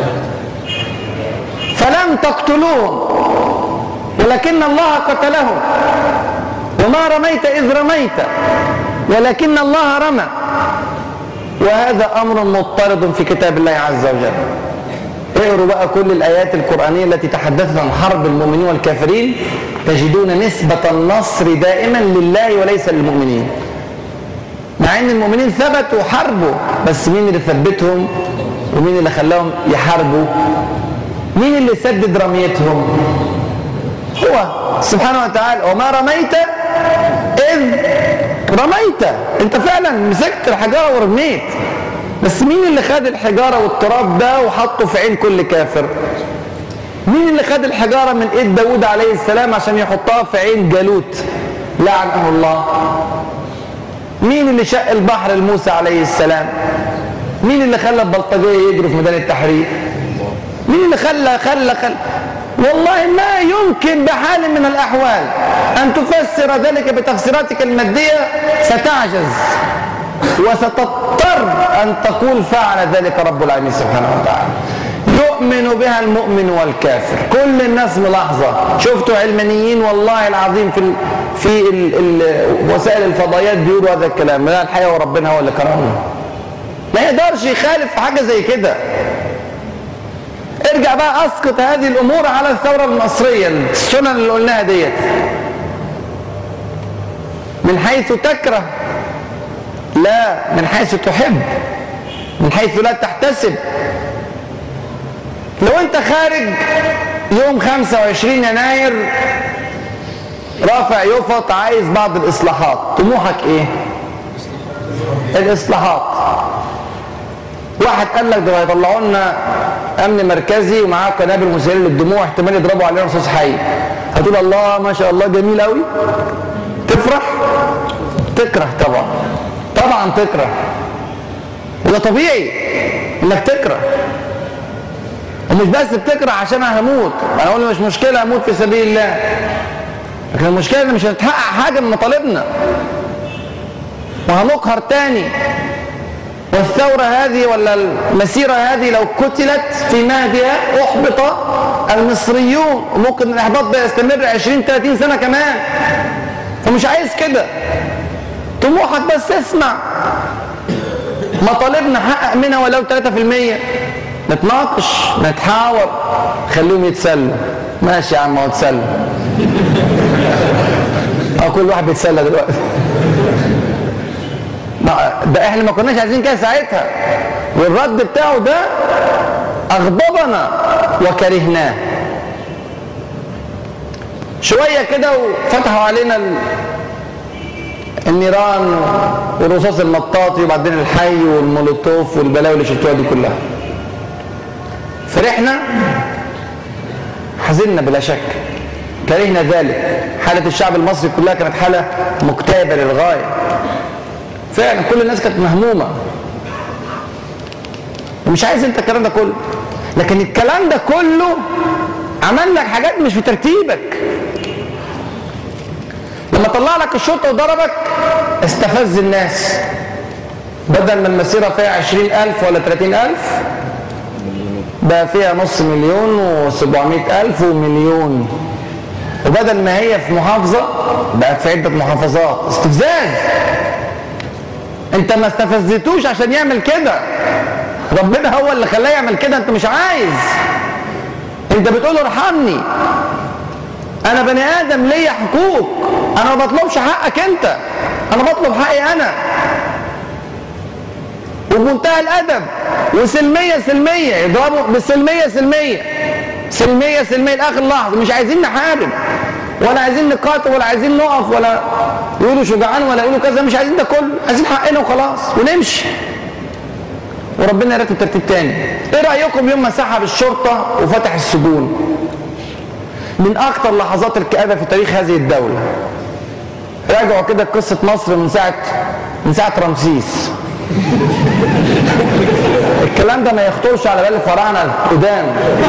فلم تقتلوهم ولكن الله قتلهم وما رميت إذ رميت ولكن الله رمى وهذا أمر مضطرد في كتاب الله عز وجل اقروا بقى كل الآيات القرآنية التي تحدثت عن حرب المؤمنين والكافرين تجدون نسبة النصر دائما لله وليس للمؤمنين مع ان المؤمنين ثبتوا وحاربوا بس مين اللي ثبتهم ومين اللي خلاهم يحاربوا مين اللي سدد رميتهم هو سبحانه وتعالى وما رميت إذ رميت انت فعلا مسكت الحجارة ورميت بس مين اللي خد الحجارة والتراب ده وحطه في عين كل كافر مين اللي خد الحجارة من ايد داود عليه السلام عشان يحطها في عين جالوت لعنه الله مين اللي شق البحر لموسى عليه السلام مين اللي خلى البلطجية يجروا في ميدان التحرير مين اللي خلى خلى خلى والله ما يمكن بحال من الأحوال أن تفسر ذلك بتفسيراتك المادية ستعجز وستضطر أن تقول فعل ذلك رب العالمين سبحانه وتعالى يؤمن بها المؤمن والكافر كل الناس ملاحظة شفتوا علمانيين والله العظيم في ال في ال ال وسائل الفضائيات بيقولوا هذا الكلام لا الحقيقة وربنا هو اللي كرمه ما يقدرش يخالف في حاجة زي كده ارجع بقى اسقط هذه الامور على الثوره المصريه السنن اللي قلناها ديت من حيث تكره لا من حيث تحب من حيث لا تحتسب لو انت خارج يوم 25 يناير رافع يفط عايز بعض الاصلاحات طموحك ايه الاصلاحات واحد قال لك ده هيطلعوا لنا امن مركزي ومعاه قنابل مسيله للدموع احتمال يضربوا علينا رصاص حي هتقول الله ما شاء الله جميل قوي تفرح تكره طبعا طبعا تكره وده طبيعي انك تكره ومش بس بتكره عشان انا هموت انا اقول مش مشكله اموت في سبيل الله لكن المشكله ان مش هتحقق حاجه من مطالبنا وهنقهر تاني والثورة هذه ولا المسيرة هذه لو قتلت في مهدها أحبط المصريون وممكن الإحباط ده يستمر 20 30 سنة كمان فمش عايز كده طموحك بس اسمع مطالبنا حقق منها ولو 3% نتناقش نتحاور خليهم يتسلوا ماشي يا عم هو اتسلوا اه كل واحد بيتسلى دلوقتي ده احنا ما كناش عايزين كده ساعتها والرد بتاعه ده اغضبنا وكرهناه شوية كده وفتحوا علينا النيران والرصاص المطاطي وبعدين الحي والمولوتوف والبلاوي اللي شفتوها دي كلها فرحنا حزنا بلا شك كرهنا ذلك حالة الشعب المصري كلها كانت حالة مكتئبة للغاية فعلا كل الناس كانت مهمومة ومش عايز انت الكلام ده كله لكن الكلام ده كله عمل لك حاجات مش في ترتيبك لما طلع لك الشرطة وضربك استفز الناس بدل ما المسيرة فيها عشرين ألف ولا تلاتين ألف بقى فيها نص مليون وسبعمائة ألف ومليون وبدل ما هي في محافظة بقت في عدة محافظات استفزاز انت ما استفزتوش عشان يعمل كده ربنا هو اللي خلاه يعمل كده انت مش عايز انت بتقول ارحمني انا بني ادم ليا حقوق انا ما بطلبش حقك انت انا بطلب حقي انا وبمنتهى الادب وسلميه سلميه يضربوا بالسلميه سلميه سلميه سلميه لاخر لحظه مش عايزين نحارب ولا عايزين نقاتل ولا عايزين نقف ولا يقولوا شجعان ولا يقولوا كذا مش عايزين ده كله عايزين حقنا وخلاص ونمشي وربنا يرتب ترتيب تاني ايه رايكم يوم ما سحب الشرطه وفتح السجون من اكثر لحظات الكآبه في تاريخ هذه الدوله راجعوا كده قصه مصر من ساعه من ساعه رمسيس الكلام ده ما يخطرش على بال الفراعنه القدام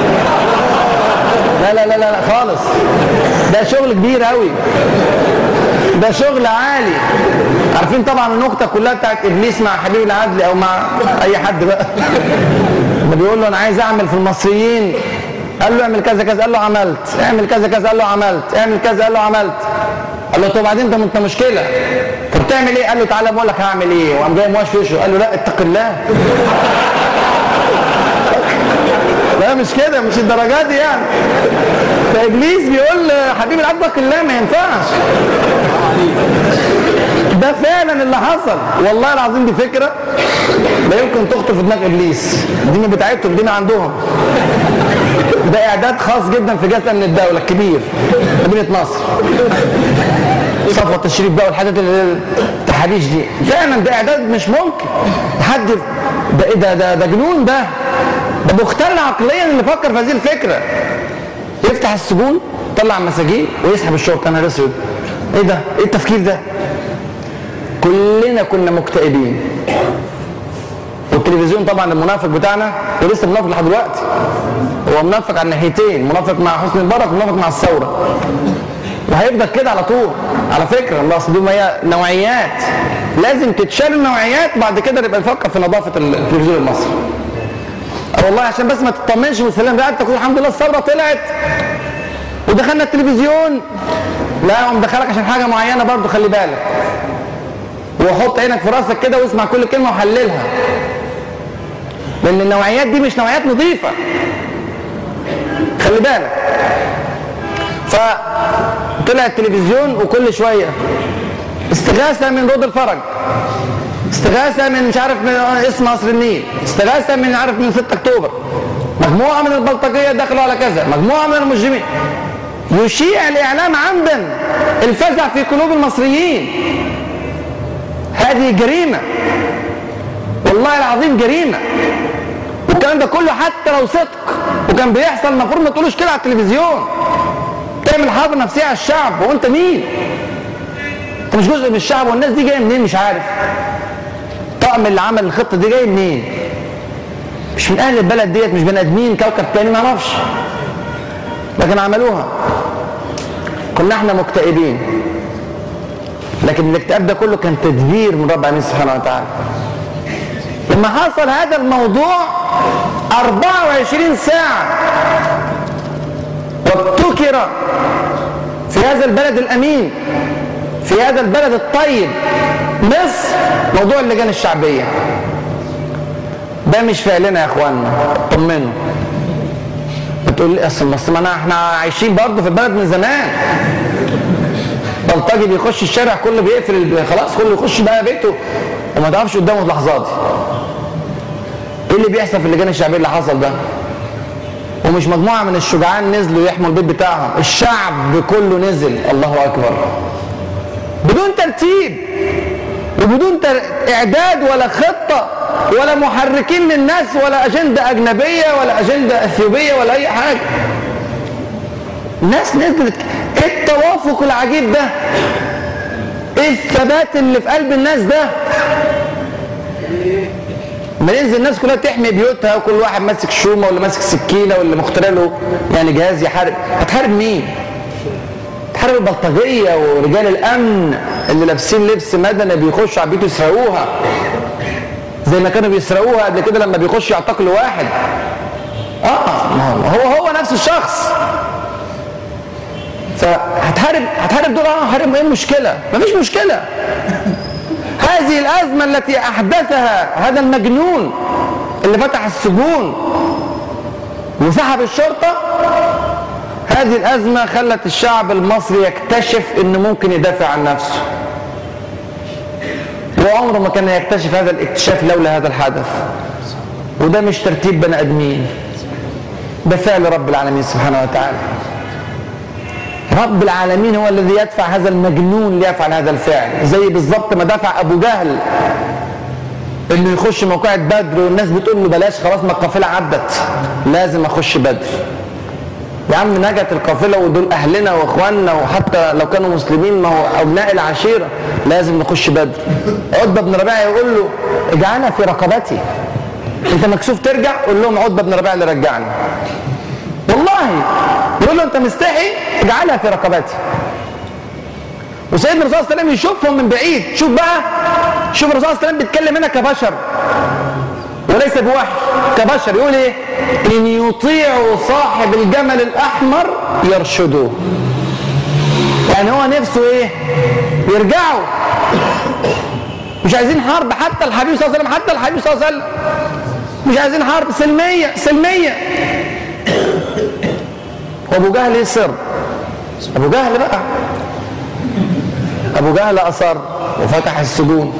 لا لا لا لا خالص ده شغل كبير قوي ده شغل عالي عارفين طبعا النكته كلها بتاعت ابليس مع حبيب العدل او مع اي حد بقى اللي بيقول له انا عايز اعمل في المصريين قال له اعمل كذا كذا قال له عملت اعمل كذا كذا قال له عملت اعمل كذا قال له عملت قال له طب بعدين ده انت مشكله طب تعمل ايه قال له تعالى بقول لك هعمل ايه وقام جاي موش وشه قال له لا اتق الله لا مش كده مش الدرجات دي يعني فابليس بيقول حبيب العبد اتق الله ما ينفعش ده فعلا اللي حصل والله العظيم دي فكره لا يمكن تخطر في دماغ ابليس دي من بتاعتهم دي من عندهم ده اعداد خاص جدا في جهاز امن الدوله الكبير مدينه نصر صفوه الشريف بقى والحاجات التحريش دي فعلا ده اعداد مش ممكن حد ده ايه ده ده ده جنون ده ده مختل عقليا اللي فكر في هذه الفكره يفتح السجون يطلع المساجين ويسحب الشرطه انا اسود ايه ده ايه التفكير ده كلنا كنا مكتئبين والتلفزيون طبعا المنافق بتاعنا ولسه منافق لحد دلوقتي هو منافق على الناحيتين منافق مع حسني مبارك ومنافق مع الثوره وهيفضل كده على طول على فكره الله اصل هي نوعيات لازم تتشال النوعيات بعد كده نبقى نفكر في نظافه التلفزيون المصري والله عشان بس ما تطمنش وسلام رقبتك الحمد لله الثوره طلعت ودخلنا التلفزيون لا هو مدخلك عشان حاجه معينه برضه خلي بالك وحط عينك في راسك كده واسمع كل كلمه وحللها لان النوعيات دي مش نوعيات نظيفه خلي بالك فطلع التلفزيون وكل شويه استغاثه من رود الفرج استغاثه من مش عارف من اسم قصر النيل استغاثه من عارف من 6 اكتوبر مجموعه من البلطجيه دخلوا على كذا مجموعه من المجرمين يشيع الاعلام عمدا الفزع في قلوب المصريين هذه جريمه والله العظيم جريمه والكلام ده كله حتى لو صدق وكان بيحصل المفروض ما تقولوش كده على التلفزيون تعمل حرب نفسيه على الشعب وانت مين انت مش جزء من الشعب والناس دي جايه منين مش عارف طقم اللي عمل الخطه دي جاي منين مش من اهل البلد ديت مش بني ادمين كوكب تاني ما اعرفش لكن عملوها كنا احنا مكتئبين لكن الاكتئاب ده كله كان تدبير من رب العالمين سبحانه وتعالى لما حصل هذا الموضوع 24 ساعة وابتكر في هذا البلد الأمين في هذا البلد الطيب مصر موضوع اللجان الشعبية ده مش فعلنا يا اخوانا طمنوا بتقول لي اصل ما انا احنا عايشين برضه في البلد من زمان بلطجي بيخش الشارع كله بيقفل خلاص كله يخش بقى بيته وما تعرفش قدامه اللحظات دي ايه اللي بيحصل في اللجان الشعبيه اللي حصل ده ومش مجموعه من الشجعان نزلوا يحموا البيت بتاعهم الشعب كله نزل الله اكبر بدون ترتيب وبدون اعداد ولا خطه ولا محركين للناس ولا اجنده اجنبيه ولا اجنده اثيوبيه ولا اي حاجه الناس نزلت ايه التوافق العجيب ده ايه الثبات اللي في قلب الناس ده ما ينزل الناس كلها تحمي بيوتها وكل واحد ماسك شومه ولا ماسك سكينه ولا مخترع له يعني جهاز يحارب هتحارب مين؟ تحارب البلطجيه ورجال الامن اللي لابسين لبس مدني بيخشوا على بيوت يسرقوها زي ما كانوا بيسرقوها قبل كده لما بيخشوا يعتقلوا واحد اه هو هو نفس الشخص فهتحارب هتحارب دول اه هتحارب ايه المشكله؟ مفيش مشكله هذه الازمه التي احدثها هذا المجنون اللي فتح السجون وسحب الشرطه هذه الازمه خلت الشعب المصري يكتشف انه ممكن يدافع عن نفسه وعمره ما كان يكتشف هذا الاكتشاف لولا هذا الحدث وده مش ترتيب بني ادمين ده فعل رب العالمين سبحانه وتعالى رب العالمين هو الذي يدفع هذا المجنون ليفعل هذا الفعل زي بالظبط ما دفع ابو جهل انه يخش موقعة بدر والناس بتقول له بلاش خلاص ما القافله عدت لازم اخش بدر يا عم نجت القافله ودول اهلنا واخواننا وحتى لو كانوا مسلمين ما هو ابناء العشيره لازم نخش بدر عتبه بن ربيعه يقول له اجعلها في رقبتي انت مكسوف ترجع قول لهم عتبه بن ربيعه اللي رجعني والله يقول له انت مستحي اجعلها في رقبتي وسيدنا الرسول صلى الله عليه وسلم يشوفهم من بعيد شوف بقى شوف الرسول صلى الله عليه وسلم بيتكلم هنا كبشر وليس بوحي كبشر يقول ايه ان يطيعوا صاحب الجمل الاحمر يرشدوه يعني هو نفسه ايه يرجعوا مش عايزين حرب حتى الحبيب صلى الله عليه وسلم حتى الحبيب صلى الله عليه وسلم مش عايزين حرب سلميه سلميه وابو جهل ايه السر ابو جهل بقى ابو جهل اصر وفتح السجون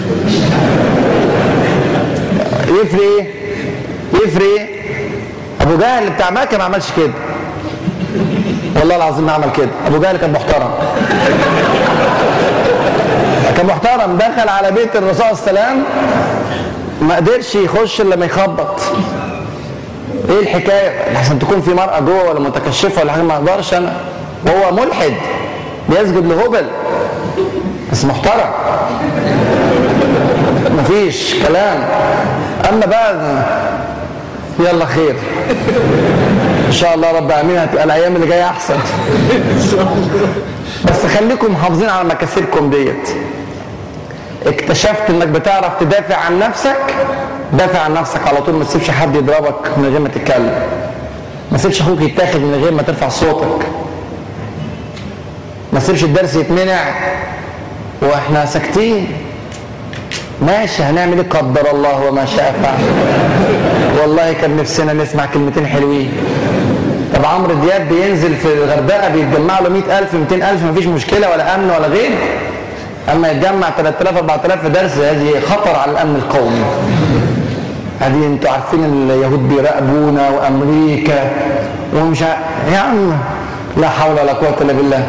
يفرق ايه يفرق ايه ابو جهل بتاع مكه ما عملش كده والله العظيم ما عمل كده ابو جهل كان محترم كان محترم دخل على بيت الرسول صلى الله عليه وسلم ما قدرش يخش الا لما يخبط ايه الحكايه عشان تكون في مرأة جوه ولا متكشفة ولا حاجة ما اقدرش انا وهو ملحد بيسجد لهبل بس محترم مفيش كلام اما بقى يلا خير ان شاء الله رب العالمين هتبقى الايام اللي جايه احسن بس خليكم محافظين على مكاسبكم ديت اكتشفت انك بتعرف تدافع عن نفسك دافع عن نفسك على طول ما تسيبش حد يضربك من غير ما تتكلم ما تسيبش اخوك يتاخد من غير ما ترفع صوتك ما تسيبش الدرس يتمنع واحنا ساكتين ماشي هنعمل ايه قدر الله وما شاء فعل والله كان نفسنا نسمع كلمتين حلوين طب عمرو دياب بينزل في الغردقه بيتجمع له 100000 200000 مفيش مشكله ولا امن ولا غير اما يتجمع 3000 4000 في درس هذه خطر على الامن القومي هذه انتوا عارفين اليهود بيراقبونا وامريكا ومش ع... يا عم لا حول ولا قوه الا بالله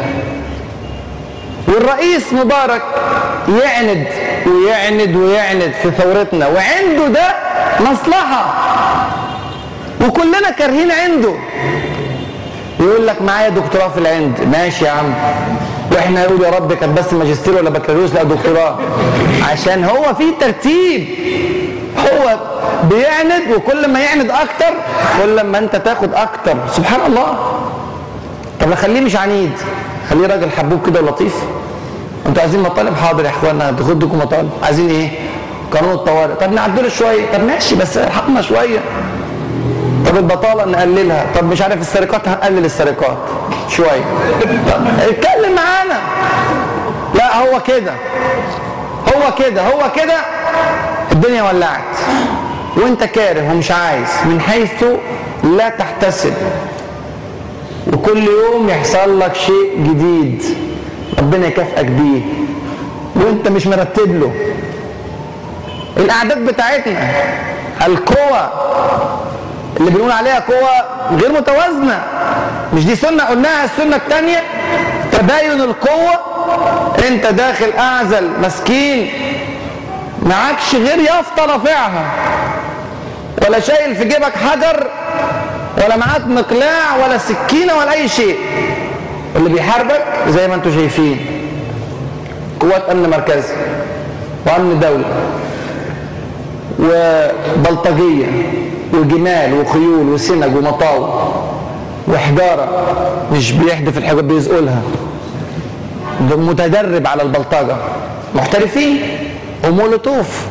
والرئيس مبارك يعند ويعند ويعند في ثورتنا وعنده ده مصلحه وكلنا كارهين عنده يقول لك معايا دكتوراه في العند ماشي يا عم واحنا نقول يا رب كان بس ماجستير ولا بكالوريوس لا دكتوراه عشان هو في ترتيب هو بيعند وكل ما يعند اكتر كل ما انت تاخد اكتر سبحان الله طب اخليه مش عنيد خليه راجل حبوب كده ولطيف انتوا عايزين مطالب حاضر يا اخوانا تاخدكم مطالب عايزين ايه قانون الطوارئ طب نعدله شويه طب ماشي بس الحقنا شويه طب البطاله نقللها طب مش عارف السرقات هنقلل السرقات شويه طب اتكلم معانا لا هو كده هو كده هو كده الدنيا ولعت وانت كاره ومش عايز من حيث لا تحتسب وكل يوم يحصل لك شيء جديد ربنا يكافئك بيه وانت مش مرتب له الاعداد بتاعتنا القوى اللي بنقول عليها قوة غير متوازنة مش دي سنة قلناها السنة الثانية تباين القوة انت داخل اعزل مسكين معكش غير يافطة رافعها ولا شايل في جيبك حجر ولا معاك مقلاع ولا سكينة ولا اي شيء اللي بيحاربك زي ما انتم شايفين قوات امن مركزي وامن دولة وبلطجية وجمال وخيول وسنج ومطاوي وحجارة مش بيحدف الحجارة بيزقلها ده متدرب على البلطجة محترفين ومولوتوف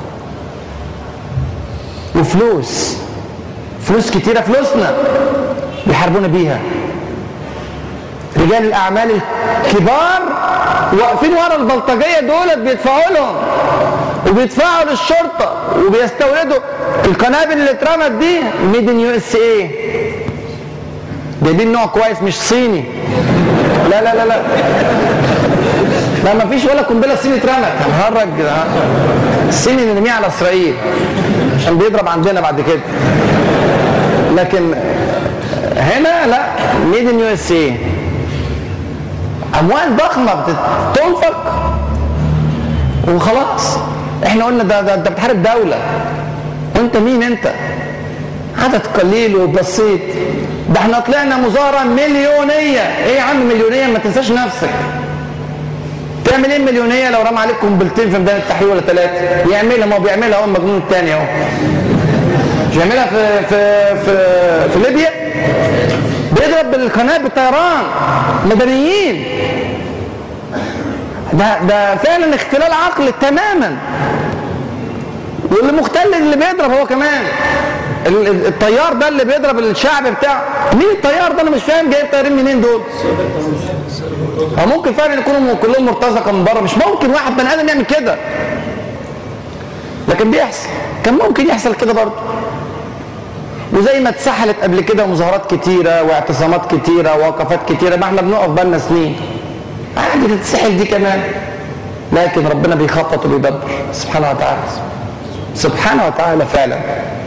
وفلوس فلوس كتيرة فلوسنا بيحاربونا بيها رجال الأعمال الكبار واقفين ورا البلطجية دولت بيدفعوا لهم وبيدفعوا للشرطة وبيستوردوا القنابل اللي اترمت دي ميد ان يو اس اي جايبين نوع كويس مش صيني لا لا لا لا لا ما فيش ولا قنبله صيني اترمت هنهرج الصيني نرميه على اسرائيل عشان بيضرب عندنا بعد كده لكن هنا لا ميد ان يو اس اي اموال ضخمه بتنفق وخلاص احنا قلنا ده ده انت بتحارب دوله وانت مين انت عدد قليل وبسيط ده احنا طلعنا مظاهره مليونيه ايه يا عم مليونيه ما تنساش نفسك تعمل ايه مليونيه لو رمى عليك قنبلتين في ميدان التحرير ولا ثلاثه يعملها ما هو بيعملها هو المجنون الثاني اهو مش يعملها في في في في ليبيا بيضرب بالقنابل بالطيران مدنيين ده ده فعلا اختلال عقل تماما واللي مختل اللي بيضرب هو كمان الطيار ده اللي بيضرب الشعب بتاعه مين الطيار ده انا مش فاهم جايب طيارين منين دول هو ممكن فعلا يكونوا كلهم مرتزقه من بره مش ممكن واحد بني ادم يعمل كده لكن بيحصل كان ممكن يحصل كده برضه وزي ما اتسحلت قبل كده مظاهرات كتيره واعتصامات كتيره ووقفات كتيره ما احنا بنقف بقالنا سنين عادي تتسحل دي كمان لكن ربنا بيخطط وبيدبر سبحانه وتعالى سبحانه وتعالى فعلا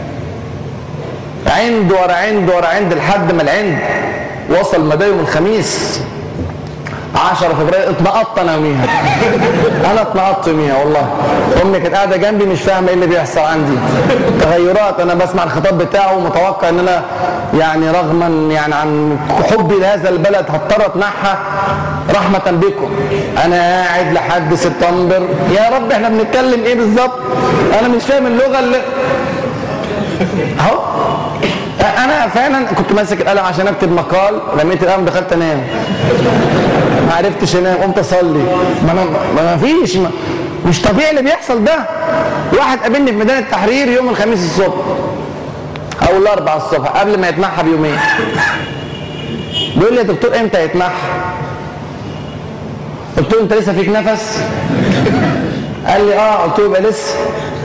عند ورا عند ورا عند لحد ما العند وصل مدى يوم الخميس 10 فبراير اتنقطت انا يوميها انا اتنقطت يوميها والله امي كانت قاعده جنبي مش فاهمه ايه اللي بيحصل عندي تغيرات انا بسمع الخطاب بتاعه ومتوقع ان انا يعني رغما يعني عن حبي لهذا البلد هضطر اتنحى رحمه بكم انا قاعد لحد سبتمبر يا رب احنا بنتكلم ايه بالظبط انا مش فاهم اللغه اللي اهو انا فعلا كنت ماسك القلم عشان اكتب مقال رميت القلم دخلت انام ما عرفتش انام قمت اصلي ما انا ما فيش ما مش طبيعي اللي بيحصل ده واحد قابلني في ميدان التحرير يوم الخميس الصبح او الاربعاء الصبح قبل ما يتمحى بيومين بيقول لي يا دكتور امتى هيتمحى قلت له انت لسه فيك نفس قال لي اه قلت له يبقى لسه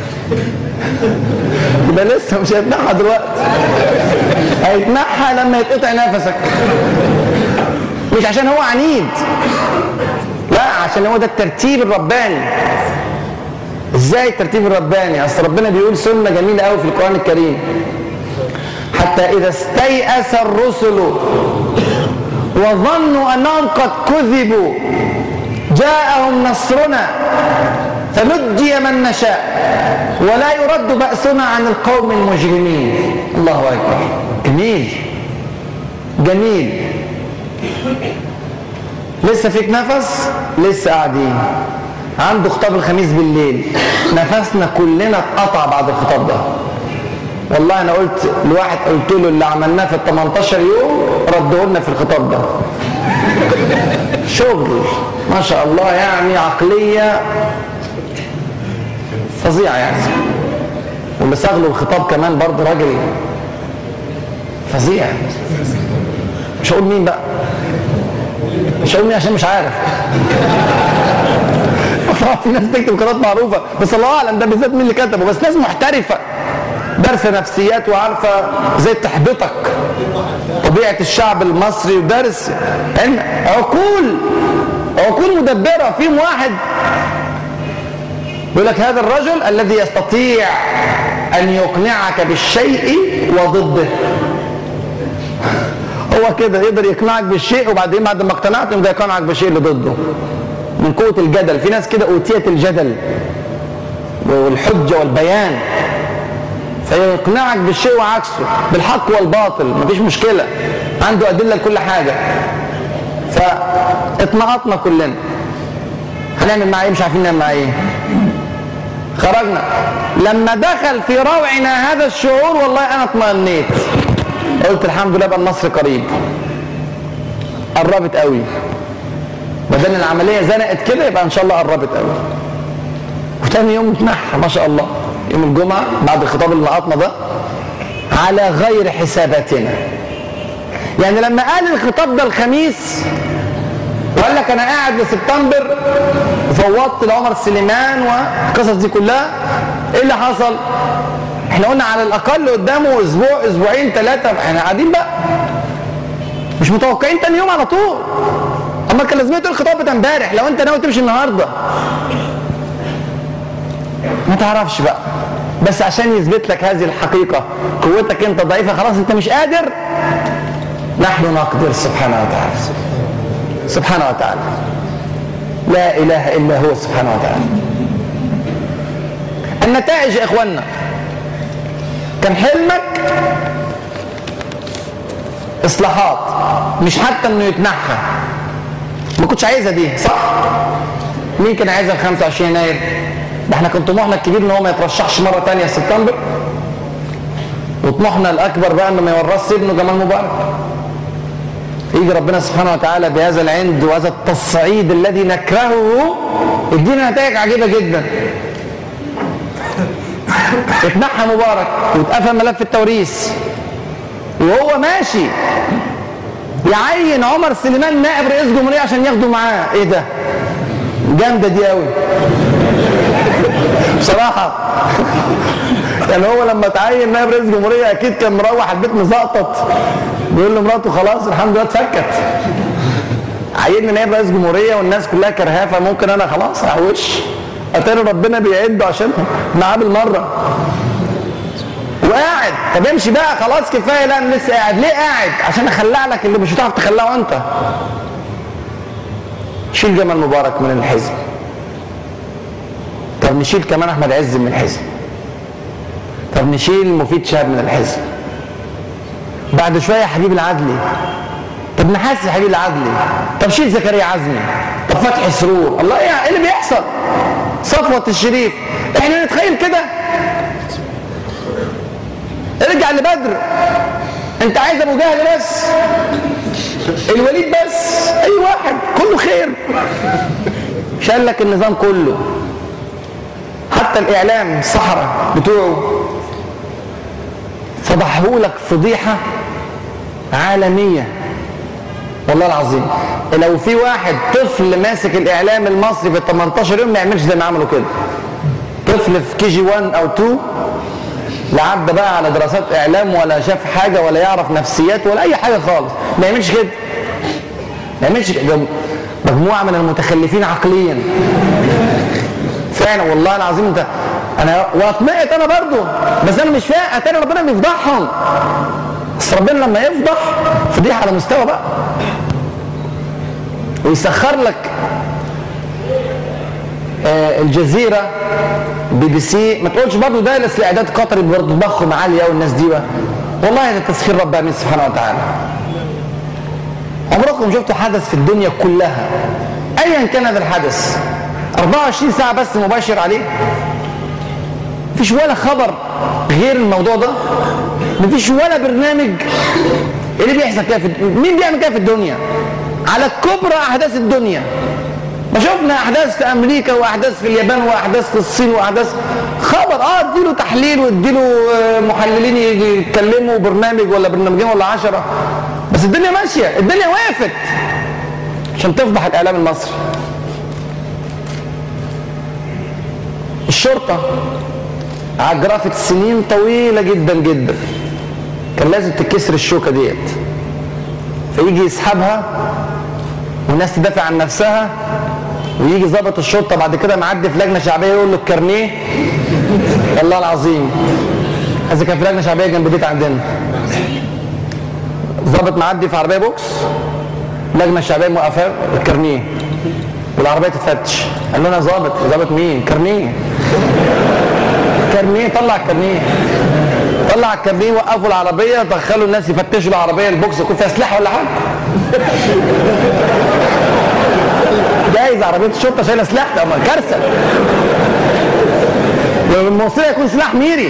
يبقى لسه مش هيتنحى دلوقتي هيتنحى لما يتقطع نفسك مش عشان هو عنيد لا عشان هو ده الترتيب الرباني ازاي الترتيب الرباني اصل ربنا بيقول سنه جميله قوي في القران الكريم حتى اذا استيأس الرسل وظنوا انهم قد كذبوا جاءهم نصرنا فنجي من نشاء ولا يرد بأسنا عن القوم المجرمين الله أكبر جميل جميل لسه فيك نفس لسه قاعدين عنده خطاب الخميس بالليل نفسنا كلنا اتقطع بعد الخطاب ده والله انا قلت لواحد قلت له اللي عملناه في ال 18 يوم رده لنا في الخطاب ده شغل ما شاء الله يعني عقليه فظيع يعني واللي صاغ له الخطاب كمان برضه راجل فظيع مش هقول مين بقى مش هقول مين عشان مش عارف طبعا في ناس تكتب قنوات معروفه بس الله اعلم ده بالذات مين اللي كتبه بس ناس محترفه دارسه نفسيات وعارفه ازاي تحبطك طبيعه الشعب المصري ودارس علم عقول عقول مدبره فيهم واحد يقول لك هذا الرجل الذي يستطيع ان يقنعك بالشيء وضده هو كده يقدر يقنعك بالشيء وبعدين بعد ما اقتنعت يقدر يقنعك بالشيء اللي ضده من قوة الجدل في ناس كده أوتيت الجدل والحجة والبيان فيقنعك بالشيء وعكسه بالحق والباطل مفيش مشكلة عنده أدلة لكل حاجة فاطمأطنا كلنا هنعمل معاه ايه مش عارفين نعمل معاه ايه خرجنا لما دخل في روعنا هذا الشعور والله انا اطمئنيت قلت الحمد لله بقى النصر قريب قربت قوي ما دام العمليه زنقت كده يبقى ان شاء الله قربت قوي وتاني يوم اتنحى ما شاء الله يوم الجمعه بعد خطاب المقاطمه ده على غير حساباتنا يعني لما قال الخطاب ده الخميس وقال لك انا قاعد لسبتمبر وفوضت لعمر سليمان والقصص دي كلها ايه اللي حصل؟ احنا قلنا على الاقل قدامه اسبوع اسبوعين ثلاثه احنا قاعدين بقى مش متوقعين تاني يوم على طول اما كان لازم تقول الخطاب ده امبارح لو انت ناوي تمشي النهارده ما تعرفش بقى بس عشان يثبت لك هذه الحقيقة قوتك انت ضعيفة خلاص انت مش قادر نحن نقدر سبحانه وتعالى سبحانه وتعالى لا اله الا هو سبحانه وتعالى النتائج يا اخوانا كان حلمك اصلاحات مش حتى انه يتنحى ما كنتش عايزها دي صح مين كان عايزها في 25 يناير ده احنا كان طموحنا الكبير ان هو ما يترشحش مره ثانيه في سبتمبر وطموحنا الاكبر بقى انه ما يورثش ابنه جمال مبارك يجي ربنا سبحانه وتعالى بهذا العند وهذا التصعيد الذي نكرهه يدينا نتائج عجيبه جدا اتنحى مبارك واتقفل ملف التوريث وهو ماشي يعين عمر سليمان نائب رئيس جمهوريه عشان ياخده معاه ايه ده جامده دي قوي بصراحه يعني هو لما تعين نائب رئيس جمهوريه اكيد كان مروح البيت مزقطط بيقول لمراته خلاص الحمد لله اتفكت عيني نائب رئيس جمهوريه والناس كلها كرهاه فممكن انا خلاص احوش اتاري ربنا بيعده عشان معاه بالمره وقاعد طب امشي بقى خلاص كفايه لا انا لسه قاعد ليه قاعد عشان اخلع لك اللي مش هتعرف تخلعه انت شيل جمال مبارك من الحزب طب نشيل كمان احمد عز من الحزب طب نشيل مفيد شهاب من الحزب بعد شويه حبيب العدلي طب نحاسب حبيب العدلي طب شيل زكريا عزمي طب فتحي سرور الله ايه اللي بيحصل صفوة الشريف احنا نتخيل كده ارجع لبدر انت عايز ابو جهل بس الوليد بس اي واحد كله خير شال لك النظام كله حتى الاعلام الصحراء بتوعه فضحوا لك فضيحه عالميه والله العظيم لو في واحد طفل ماسك الاعلام المصري في ال 18 يوم ما يعملش زي ما عملوا كده طفل في كي جي 1 او 2 لا عدى بقى على دراسات اعلام ولا شاف حاجه ولا يعرف نفسيات ولا اي حاجه خالص ما يعملش كده ما يعملش كده مجموعه من المتخلفين عقليا فعلا والله العظيم انت انا واطمئت انا برضو بس انا مش فاهم اتاري ربنا بيفضحهم بس ربنا لما يفضح فضيحه على مستوى بقى ويسخر لك آه الجزيره بي بي سي ما تقولش برضه ده الاستعداد قطري برضه ضخم عاليه قوي الناس دي بقى والله ده تسخير رب العالمين سبحانه وتعالى عمركم شفتوا حدث في الدنيا كلها ايا كان هذا الحدث 24 ساعه بس مباشر عليه مفيش ولا خبر غير الموضوع ده مفيش ولا برنامج ايه اللي بيحصل كده في مين بيعمل كده في الدنيا على كبرى احداث الدنيا ما شفنا احداث في امريكا واحداث في اليابان واحداث في الصين واحداث خبر اه اديله تحليل واديله آه، محللين يجي يتكلموا برنامج ولا برنامجين ولا عشرة بس الدنيا ماشيه الدنيا وقفت عشان تفضح الاعلام المصري الشرطه عجرفت سنين طويله جدا جدا كان لازم تتكسر الشوكه ديت فيجي يسحبها والناس تدافع عن نفسها ويجي ضابط الشرطه بعد كده معدي في لجنه شعبيه يقول له الكارنيه والله العظيم هذا كان في لجنه شعبيه جنب بيت عندنا ضابط معدي في عربيه بوكس لجنه شعبيه موقفه الكارنيه والعربيه تتفتش قال له انا ظابط ظابط مين كارنيه كارنيه طلع الكارنيه طلع الكارنيه وقفوا العربيه دخلوا الناس يفتشوا العربيه البوكس يكون فيها سلاح ولا حاجه جايز عربيه الشرطه شايله سلاح ده كارثه والموصله يكون سلاح ميري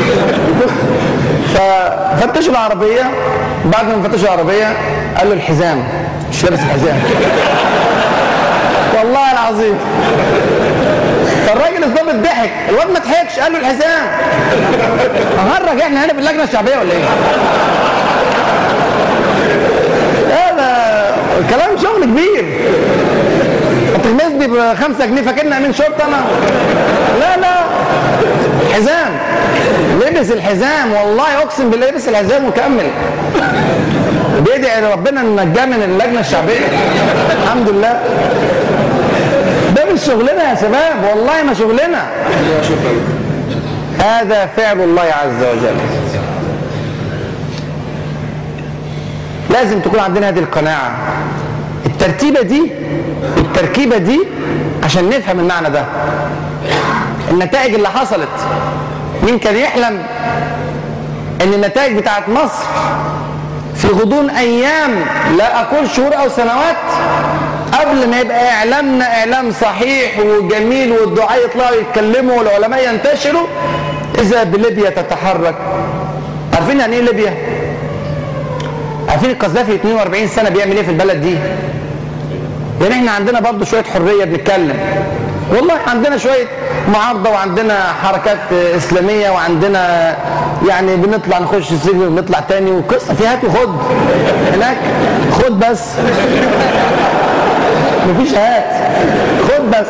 ففتشوا العربيه بعد ما فتشوا العربيه قال له الحزام مش لابس الحزام والله العظيم فالراجل الظابط ضحك الواد ما ضحكش قال له الحزام هنهرج احنا هنا في اللجنه الشعبيه ولا ايه؟ هذا كلام شغل كبير هتغمزني ب 5 جنيه فاكرني امين شرطه انا لا لا حزام لبس الحزام والله اقسم بالله لبس الحزام وكمل بيدعي ربنا ان نجاه من اللجنه الشعبيه الحمد لله ده مش شغلنا يا شباب والله ما شغلنا هذا فعل الله عز وجل لازم تكون عندنا هذه القناعة الترتيبة دي التركيبة دي عشان نفهم المعنى ده النتائج اللي حصلت مين كان يحلم ان النتائج بتاعت مصر في غضون ايام لا اقول شهور او سنوات قبل ما يبقى اعلامنا اعلام صحيح وجميل والدعاء يطلعوا يتكلموا والعلماء ينتشروا اذا بليبيا تتحرك عارفين يعني ايه ليبيا؟ عارفين القذافي 42 سنه بيعمل ايه في البلد دي؟ يعني احنا عندنا برضه شويه حريه بنتكلم والله عندنا شويه معارضه وعندنا حركات اسلاميه وعندنا يعني بنطلع نخش السجن ونطلع تاني وقصه في هات وخد هناك خد بس مفيش هات خد بس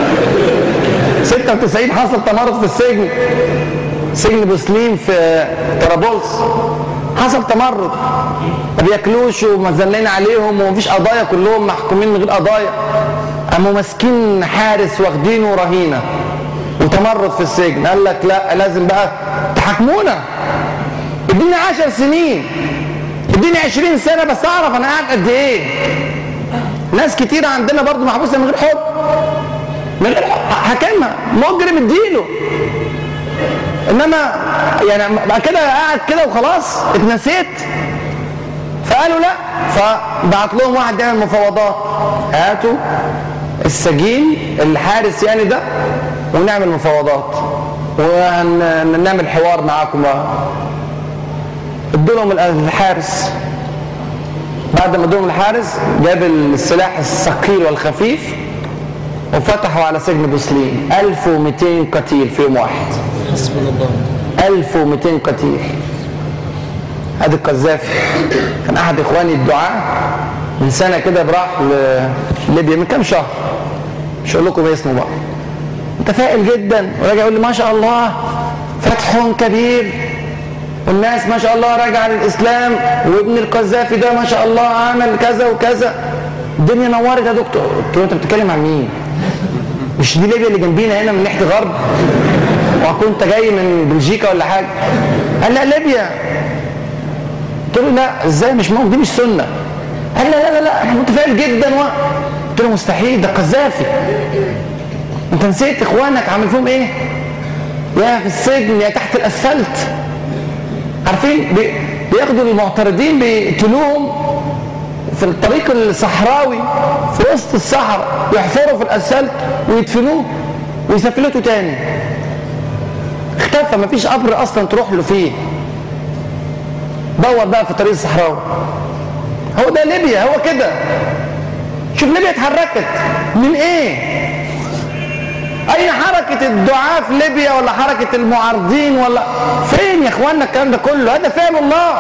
96 حصل تمرد في السجن سجن بوسليم في طرابلس حصل تمرد ما بياكلوش ومزنين عليهم ومفيش قضايا كلهم محكومين من غير قضايا قاموا ماسكين حارس واخدينه رهينه وتمرد في السجن قال لك لا لازم بقى تحاكمونا اديني 10 سنين اديني 20 سنه بس اعرف انا قاعد قد ايه ناس كتير عندنا برضو محبوسه من غير حكم من غير حكمها مجرم اديله انما يعني بقى كده قاعد كده وخلاص اتنسيت فقالوا لا فبعت لهم واحد يعمل مفاوضات هاتوا السجين الحارس يعني ده ونعمل مفاوضات ونعمل حوار معاكم ادوا لهم الحارس بعد ما ادوهم الحارس جاب السلاح الثقيل والخفيف وفتحوا على سجن بوسليم 1200 قتيل في يوم واحد حسبنا الله 1200 قتيل ادي القذافي كان احد اخواني الدعاء من سنه كده راح لليبيا من كام شهر مش هقول لكم اسمه بقى متفائل جدا وراجع يقول لي ما شاء الله فتح كبير والناس ما شاء الله راجعه للاسلام وابن القذافي ده ما شاء الله عمل كذا وكذا الدنيا نورت يا دكتور قلت له انت بتتكلم عن مين؟ مش دي ليبيا اللي جنبينا هنا من ناحيه الغرب وكنت جاي من بلجيكا ولا حاجه قال لا ليبيا قلت له لا ازاي مش ممكن دي مش سنه قال لا لا لا, لا انا متفائل جدا و... قلت له مستحيل ده قذافي انت نسيت اخوانك عامل فيهم ايه يا في السجن يا تحت الاسفلت عارفين بي... بياخدوا المعترضين بيقتلوهم في الطريق الصحراوي في وسط الصحراء يحفروا في الاسفلت ويدفنوه ويسفلتوا تاني اختفى مفيش قبر اصلا تروح له فيه دور بقى في طريق الصحراوي هو ده ليبيا هو كده شوف ليبيا اتحركت من ايه اين حركة الدعاة في ليبيا ولا حركة المعارضين ولا فين يا اخوانا الكلام ده كله هذا فعل الله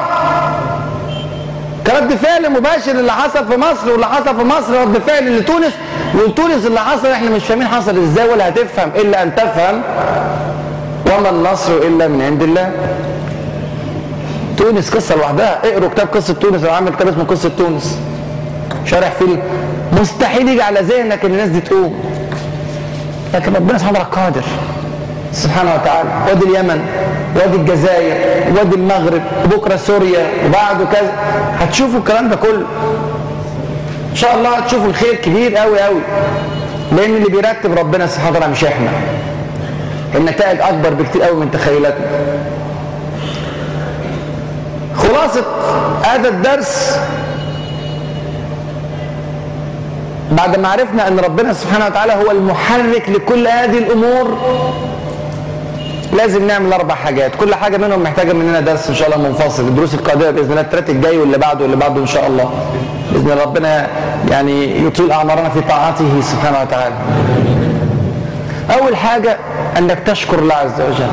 كرد فعل مباشر اللي حصل في مصر واللي حصل في مصر رد فعل لتونس وتونس اللي حصل احنا مش فاهمين حصل ازاي ولا هتفهم الا ان تفهم وما النصر الا من عند الله تونس قصه لوحدها اقروا كتاب قصه تونس انا عامل كتاب اسمه قصه تونس شارح فيه مستحيل يجي على ذهنك ان الناس دي تقوم لكن ربنا سبحانه وتعالى قادر سبحانه وتعالى وادي اليمن وادي الجزائر وادي المغرب وبكره سوريا وبعده كذا هتشوفوا الكلام ده كله ان شاء الله هتشوفوا الخير كبير قوي قوي لان اللي بيرتب ربنا سبحانه وتعالى مش احنا النتائج اكبر بكتير قوي من تخيلاتنا خلاصه هذا الدرس بعد ما عرفنا ان ربنا سبحانه وتعالى هو المحرك لكل هذه الامور لازم نعمل اربع حاجات كل حاجه منهم محتاجه مننا درس ان شاء الله منفصل الدروس القادمه باذن الله الثلاث الجاي واللي بعده واللي بعده ان شاء الله باذن الله ربنا يعني يطيل اعمارنا في طاعته سبحانه وتعالى اول حاجه انك تشكر الله عز وجل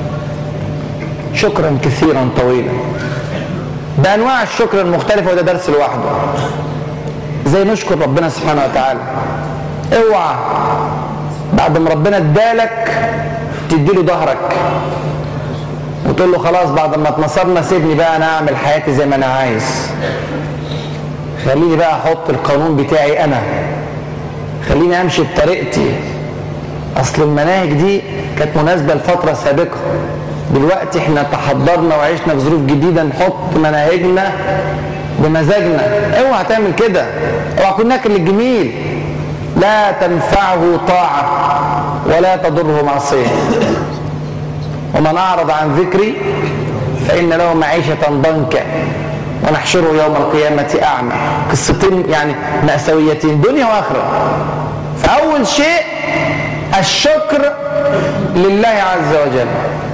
شكرا كثيرا طويلا بانواع الشكر المختلفه وده درس لوحده زي نشكر ربنا سبحانه وتعالى اوعى بعد ما ربنا ادالك تديله ظهرك وتقول له خلاص بعد ما اتنصرنا سيبني بقى انا اعمل حياتي زي ما انا عايز خليني بقى احط القانون بتاعي انا خليني امشي بطريقتي اصل المناهج دي كانت مناسبه لفتره سابقه دلوقتي احنا تحضرنا وعشنا في ظروف جديده نحط مناهجنا بمزاجنا اوعى تعمل كده اوعى تكون ناكل الجميل لا تنفعه طاعه ولا تضره معصيه ومن اعرض عن ذكري فان له معيشه ضنكا ونحشره يوم القيامه اعمى قصتين يعني ماساويتين دنيا واخره فاول شيء الشكر لله عز وجل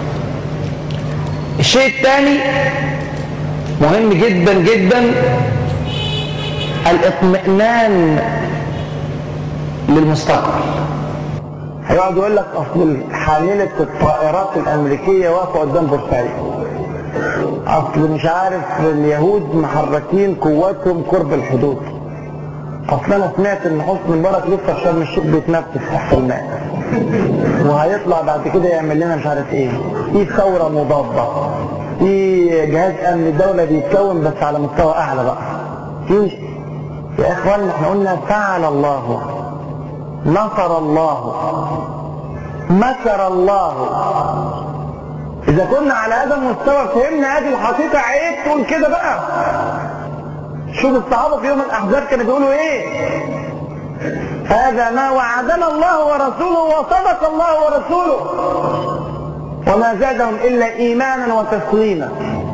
الشيء الثاني مهم جدا جدا الاطمئنان للمستقبل هيقعد يقول لك اصل حامله الطائرات الامريكيه واقفه قدام بورسعيد اصل مش عارف اليهود محركين قواتهم قرب الحدود اصل انا سمعت ان حسني مبارك لسه في شرم الشيخ بيتنفس تحت الماء وهيطلع بعد كده يعمل لنا مش عارف ايه في ثوره مضاده في جهاز امن الدوله بيتكون بس على مستوى اعلى بقى في يا اخوان احنا قلنا فعل الله نصر الله مكر الله اذا كنا على هذا المستوى فهمنا هذه الحقيقه عيب تقول كده بقى شوف الصحابه في يوم الاحزاب كانوا بيقولوا ايه هذا ما وعدنا الله ورسوله وصدق الله ورسوله وما زادهم الا ايمانا وتسليما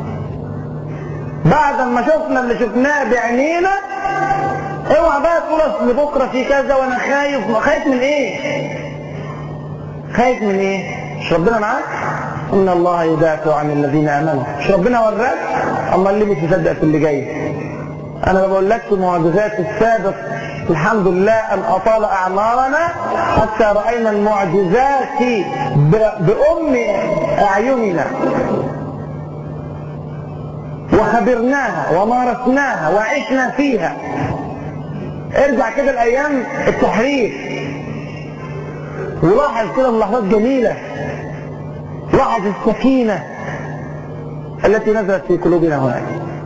بعد ما شفنا اللي شفناه بعينينا اوعى بقى تقول اصل بكره في كذا وانا خايف خايف من ايه؟ خايف من ايه؟ مش ربنا معاك؟ ان الله يدافع عن الذين امنوا مش ربنا وراك؟ اما اللي مش مصدق في اللي جاي انا ما بقولكش معجزات السابق الحمد لله ان اطال اعمارنا حتى راينا المعجزات بام اعيننا وخبرناها ومارسناها وعشنا فيها ارجع كده لايام التحرير ولاحظ كده ملاحظات جميله لاحظ السكينه التي نزلت في قلوبنا هناك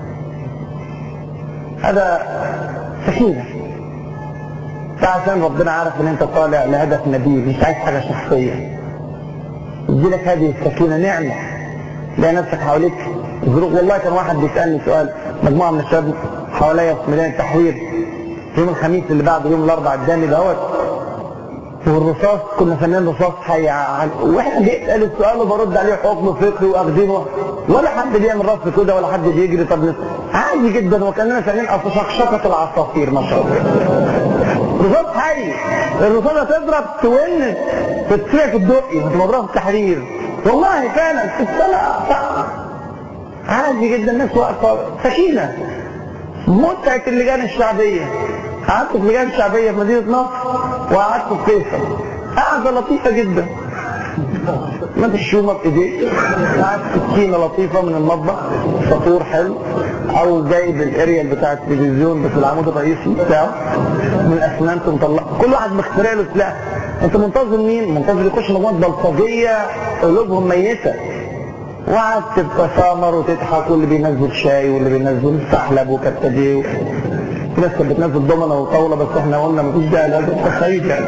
هذا سكينه ده عشان ربنا عارف ان انت طالع لهدف نبيل مش عايز حاجه شخصيه يديلك هذه السكينه نعمه تلاقي نفسك حواليك ظروف والله كان واحد بيسالني سؤال مجموعه من الشباب حواليا في ميدان التحرير يوم الخميس اللي بعده يوم الاربعاء الدامي دوت والرصاص كنا فنان رصاص حي عن واحنا بيسال السؤال وبرد عليه حكم فقهي واخدينه ولا حد بيعمل رص كده ولا حد بيجري طب عادي جدا وكاننا فنانين شقشقه العصافير ما شاء الله رصاص حي الرصاصه تضرب تون تتسرع في الدقي وتضربها في التحرير والله فعلا في السنه عادي جدا الناس واقفه سكينه متعه اللجان الشعبيه قعدت في اللجان الشعبيه في مدينه نصر وقعدت في فيصل قعد قاعده لطيفه جدا ما الشومه بايديه معاك سكينه لطيفه من المطبخ فطور حلو او جايب الاريال بتاع التلفزيون بس العمود الرئيسي بتاعه من اسنان مطلع كل واحد مخترع له سلاح انت منتظر مين؟ منتظر يخش مجموعه بلطجيه قلوبهم ميته وقعدت تتسامر وتضحك واللي بينزل شاي واللي بينزل سحلب وكتاجيه في ناس كانت بتنزل ضمنه وطاوله بس احنا قلنا مفيش داعي لهذا التخيل يعني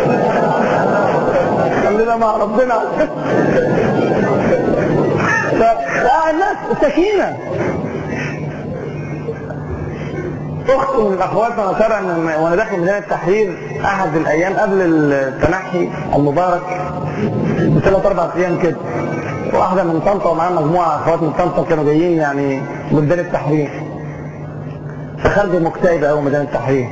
خلينا مع ربنا فالناس سكينه اخت من الاخوات انا ترى ان وانا داخل ميدان التحرير احد الايام قبل التنحي المبارك بثلاث اربع ايام كده واحده من طنطا ومعاها مجموعه اخوات من طنطا كانوا جايين يعني ميدان التحرير فخرجوا مكتئبه قوي ميدان التحرير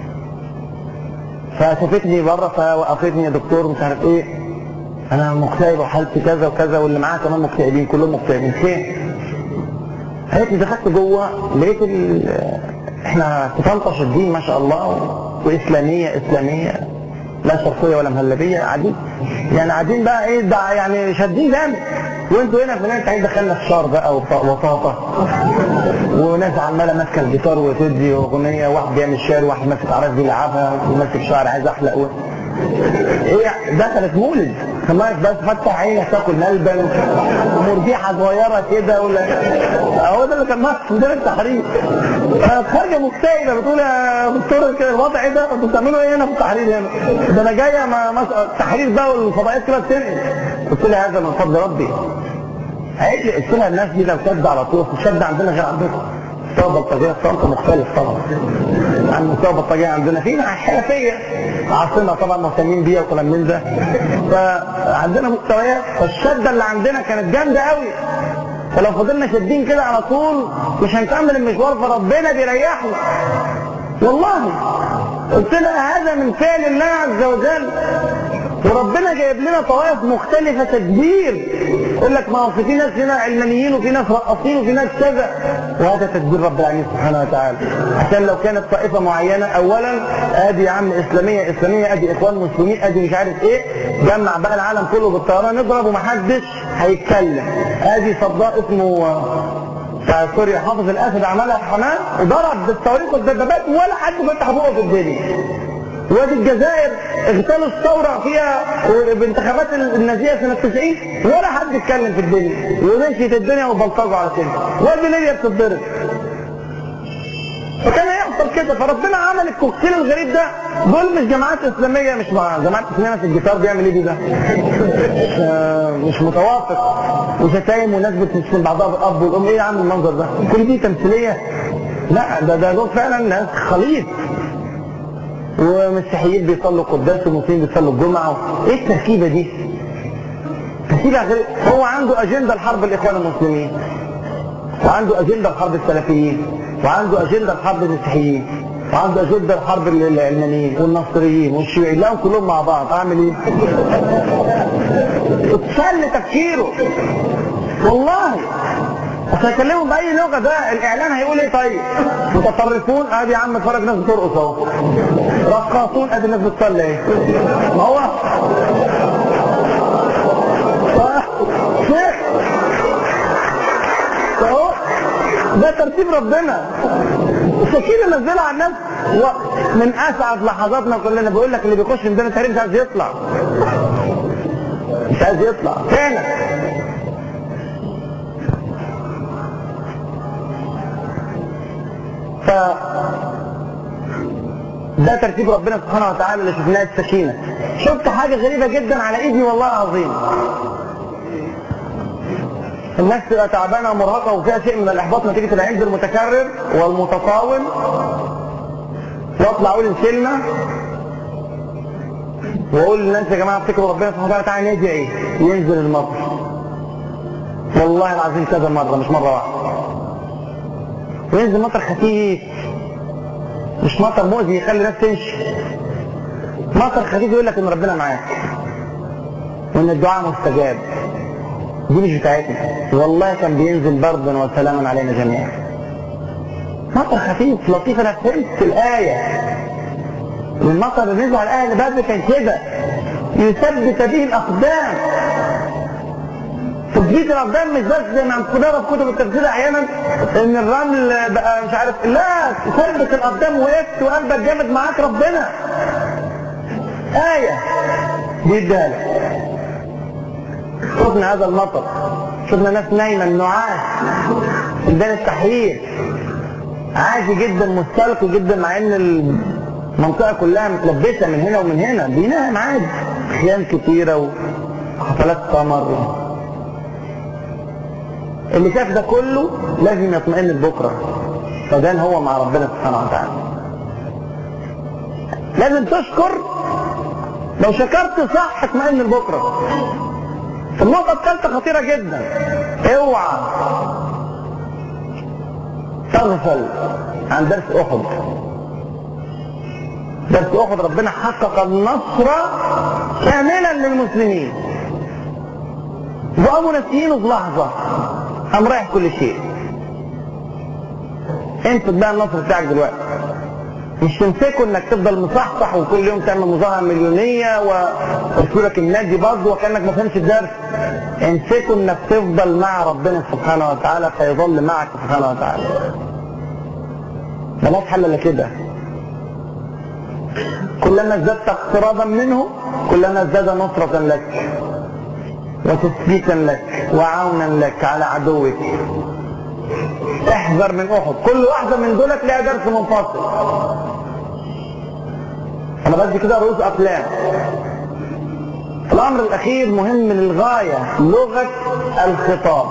فشافتني بره فوقفتني يا دكتور مش عارف ايه انا مكتئب وحالتي كذا وكذا واللي معايا كمان مكتئبين كلهم مكتئبين خير قالت لي دخلت جوه لقيت احنا في طنطا شادين ما شاء الله واسلاميه اسلاميه لا شرقيه ولا مهلبيه قاعدين يعني قاعدين بقى ايه ده يعني شادين جامد وانتوا هنا في ناس دخلنا في شار بقى وطاطا وناس عماله ماسكه الجيتار وتدي اغنيه واحد بيعمل شعر وواحد ماسك عراس بيلعبها وماسك شعر عايز احلق و... ايه دخلت مولد خلاص بس فتح عينك تاكل ملبن ومرجيحه صغيره كده ولا هو ده اللي كان ماسك في التحرير خارجه مكتئبه بتقول يا دكتور كده الوضع ايه ده انتوا بتعملوا ايه هنا في التحرير هنا ده انا جايه ما التحرير بقى والفضائيات كده بتنقل قلت لها هذا من فضل ربي قالت لي قلت لها الناس دي لو شد على طول الشد عندنا غير عندكم مستوى البلطجيه في طنطا مختلف طبعا عن مستوى البلطجيه عندنا في حرفيه عاصمه طبعا مهتمين بيها وكلام من ده فعندنا مستويات فالشده اللي عندنا كانت جامده قوي فلو فضلنا شادين كده على طول مش هنكمل المشوار فربنا بيريحنا والله قلت لها هذا من فعل الله عز وجل وربنا جايب لنا طوائف مختلفة تدبير يقول لك ما هو في ناس هنا علمانيين وفي ناس رقاصين وفي ناس كذا وهذا تدبير رب العالمين سبحانه وتعالى عشان لو كانت طائفة معينة أولا ادي يا عم إسلامية إسلامية ادي إخوان مسلمين ادي مش عارف إيه جمع بقى العالم كله بالطيران نضرب ومحدش هيتكلم ادي صداق اسمه سوريا حافظ الاسد عملها في حماه وضرب بالصواريخ والدبابات ولا حد فتح بقه في الدنيا وادي الجزائر اغتالوا الثوره فيها بانتخابات النازيه سنه 90 ولا حد اتكلم في الدنيا ومشيت الدنيا وبلطجوا على كده وادي ليبيا بتتضرب فكان يحصل كده فربنا عمل الكوكتيل الغريب ده دول مش جماعات اسلاميه مش مع جماعات اسلاميه في الجيتار بيعمل ايه ده؟ مش, مش متوافق وشتايم وناس بتشتم بعضها بالاب والام ايه يا عم المنظر ده؟ كل دي تمثيليه لا ده ده دول فعلا ناس خليط ومسيحيين بيصلوا قداس ومسلمين بيصلوا الجمعه ايه التركيبه دي؟ تركيبه غير هو عنده اجنده لحرب الاخوان المسلمين وعنده اجنده لحرب السلفيين وعنده اجنده لحرب المسيحيين وعنده اجنده لحرب العلمانيين والنصريين والشيوعيين لهم كلهم مع بعض اعمل ايه؟ اتسل تفكيره والله عشان اكلمهم باي لغه ده الاعلان هيقول ايه طيب متطرفون ادي يا عم اتفرج ناس بترقص اهو رقاصون ادي الناس بتصلي ايه ما هو اهو ده ترتيب ربنا السكينة نزلها على الناس من اسعد لحظاتنا كلنا بيقول لك اللي بيخش ميدان التحرير مش عايز يطلع مش عايز يطلع فعلا ف ده ترتيب ربنا سبحانه وتعالى اللي شفناه السكينه شفت حاجه غريبه جدا على ايدي والله العظيم الناس تبقى تعبانه ومرهقه وفيها شيء من الاحباط نتيجه العند المتكرر والمتطاول واطلع اقول الكلمه واقول للناس يا جماعه افتكروا ربنا سبحانه وتعالى تعالى ندعي ينزل المطر والله العظيم كذا مره مش مره واحده وينزل مطر خفيف مش مطر مؤذي يخلي الناس تمشي مطر خفيف يقول لك ان ربنا معاك وان الدعاء مستجاب دي مش بتاعتنا والله كان بينزل بردا وسلاما علينا جميعا مطر خفيف لطيف انا فهمت الايه المطر اللي نزل على اهل بدر كان كده يثبت به الاقدام تثبيت الاقدام مش بس زي ما بنقرا في كتب التفسير احيانا ان الرمل بقى مش عارف لا تثبت الاقدام وقفت وقلبك جامد معاك ربنا آية بيديها لك شفنا هذا المطر شفنا ناس نايمة النعاس ميدان التحرير عادي جدا مستلقي جدا مع ان المنطقة كلها متلبسة من هنا ومن هنا بينام عادي خيام كتيرة وحفلات قمر اللي شاف ده كله لازم يطمئن لبكرة فدان هو مع ربنا سبحانه وتعالى لازم تشكر لو شكرت صح اطمئن لبكرة النقطة الثالثة خطيرة جدا اوعى تغفل عن درس احد درس احد ربنا حقق النصر كاملا للمسلمين وقاموا ناسيينه في لحظة قام رايح كل شيء انت بقى النصر بتاعك دلوقتي مش تمسكه انك تفضل مصحصح وكل يوم تعمل مظاهره مليونيه واسلوبك النادي برضه وكانك ما فهمتش الدرس امسكه انك تفضل مع ربنا سبحانه وتعالى فيظل معك سبحانه وتعالى ملاش حل الا كده كلما ازددت اقترابا منه كلما ازداد نصرة لك وتثبيتا لك وعونا لك على عدوك احذر من احد كل واحدة من دولت لها درس منفصل انا بدي كده رؤوس اقلام الامر الاخير مهم للغاية لغة الخطاب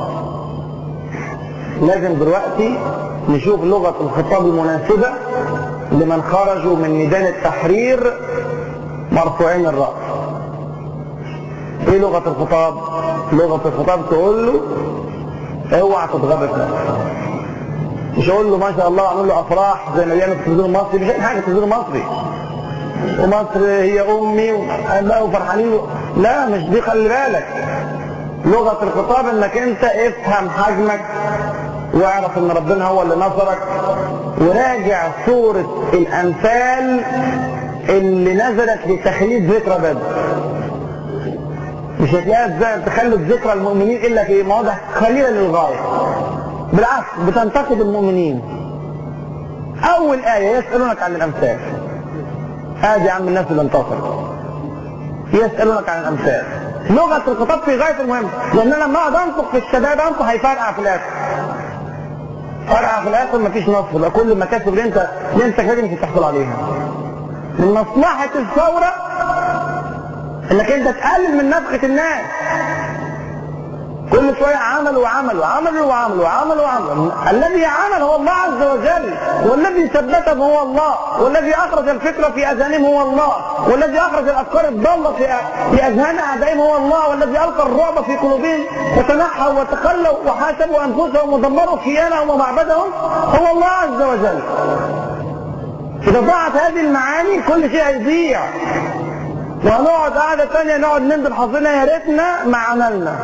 لازم دلوقتي نشوف لغة الخطاب المناسبة لمن خرجوا من ميدان التحرير مرفوعين الرأس ايه لغة الخطاب لغة الخطاب تقول له اوعى تتغرب نفسك مش اقول له ما شاء الله اعمل له افراح زي ما بيعمل التلفزيون المصري مش حاجه التلفزيون المصري ومصر هي امي وابقى فرحانين لا مش دي خلي بالك لغه الخطاب انك انت افهم حجمك واعرف ان ربنا هو اللي نصرك وراجع سوره الانفال اللي نزلت لتخليد ذكرى بدر مش هتلاقيها ازاي تخلد ذكرى المؤمنين الا في مواضع قليله للغايه بالعكس بتنتقد المؤمنين اول ايه يسالونك عن الامثال ادي يا عم الناس اللي انتصر يسالونك عن الامثال لغه الخطاب في غايه المهم لان انا لما اقعد انطق في الشباب انطق هيفرقع في الاخر فرقع في الاخر مفيش نصر بقى كل المكاسب اللي انت اللي انت كده مش هتحصل عليها من مصلحه الثوره انك انت تقلل من نفخة الناس كل شوية عملوا وعملوا وعملوا وعملوا وعملوا وعملوا الذي عمل هو الله عز وجل والذي ثبتهم هو الله والذي اخرج الفكرة في اذهانهم هو الله والذي اخرج الافكار الضالة في في اذهان اعدائهم هو الله والذي القى الرعب في قلوبهم وتنحوا وتخلوا وحاسبوا انفسهم ودمروا كيانهم ومعبدهم هو الله عز وجل اذا ضاعت هذه المعاني كل شيء هيضيع وهنقعد قعدة تانية نقعد نندب حظنا يا ريتنا ما عملنا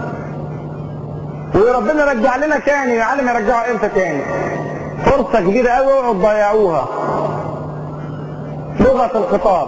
وربنا رجع لنا تاني يا عالم يرجعوا امتى تاني فرصة كبيرة قوي اوعوا تضيعوها لغة الخطاب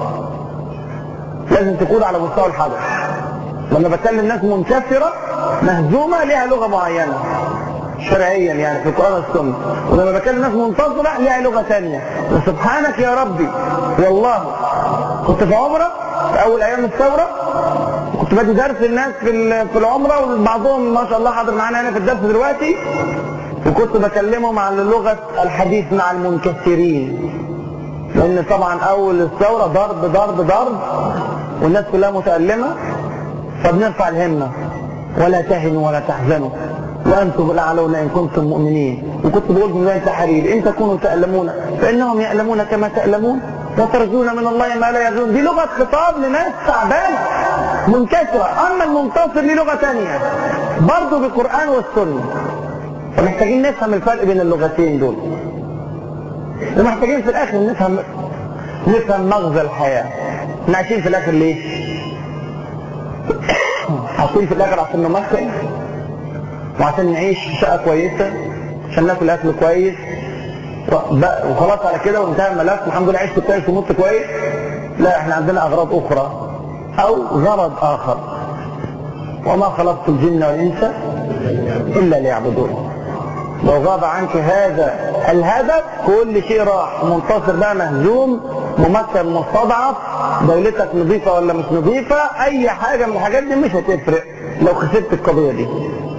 لازم تكون على مستوى الحدث لما بكلم ناس منكسرة مهزومة ليها لغة معينة شرعيا يعني في القرآن والسنة ولما بكلم ناس منتصرة ليها لغة ثانية وسبحانك يا ربي والله كنت في عمرة في أول أيام الثورة كنت بدي درس الناس في في العمرة وبعضهم ما شاء الله حاضر معانا هنا في الدرس دلوقتي وكنت بكلمهم عن لغة الحديث مع المنكسرين لأن طبعا أول الثورة ضرب ضرب ضرب والناس كلها متألمة فبنرفع الهمة ولا تهنوا ولا تحزنوا وانتم الاعلون ان كنتم مؤمنين وكنت بقول من بدايه التحرير ان تكونوا تألمون فانهم يألمون كما تألمون وترجون من الله ما لا يرجون دي لغه خطاب لناس تعبانه منكسره اما المنتصر ليه لغه ثانيه برضه بالقران والسنه فمحتاجين نفهم الفرق بين اللغتين دول ومحتاجين في الاخر نفهم نفهم مغزى الحياه احنا عايشين في الاخر ليه؟ عايشين في الاخر عشان نمثل وعشان نعيش في شقه كويسه عشان ناكل اكل كويس وخلاص على كده وانتهى الملف والحمد لله عشت كويس ومت كويس لا احنا عندنا اغراض اخرى او غرض اخر وما خلقت الجن والانس الا ليعبدون لو غاب عنك هذا الهدف كل شيء راح منتصر بقى مهزوم ممثل مستضعف دولتك نظيفه ولا مش نظيفه اي حاجه من الحاجات دي مش هتفرق لو خسرت القضيه دي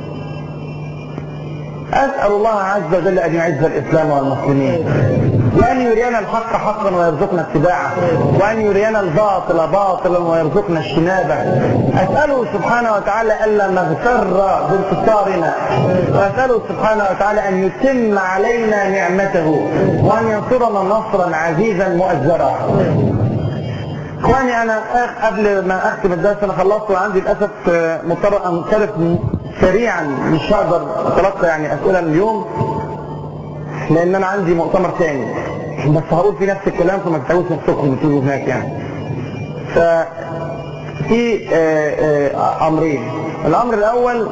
أسأل الله عز وجل أن يعز الإسلام والمسلمين وأن يرينا الحق حقا ويرزقنا اتباعه وأن يرينا الباطل باطلا ويرزقنا اجتنابه أسأله سبحانه وتعالى ألا نغتر بانتصارنا وأسأله سبحانه وتعالى أن يتم علينا نعمته وأن ينصرنا نصرا عزيزا مؤزرا اخواني انا أخ- قبل ما اختم الدرس انا خلصت وعندي للاسف آه، مضطر انصرف سريعا مش هقدر اتلقى يعني اسئله اليوم لان انا عندي مؤتمر ثاني بس هقول في نفس الكلام فما تتعبوش نفسكم تيجوا هناك يعني ف في آه، آه، امرين الامر الاول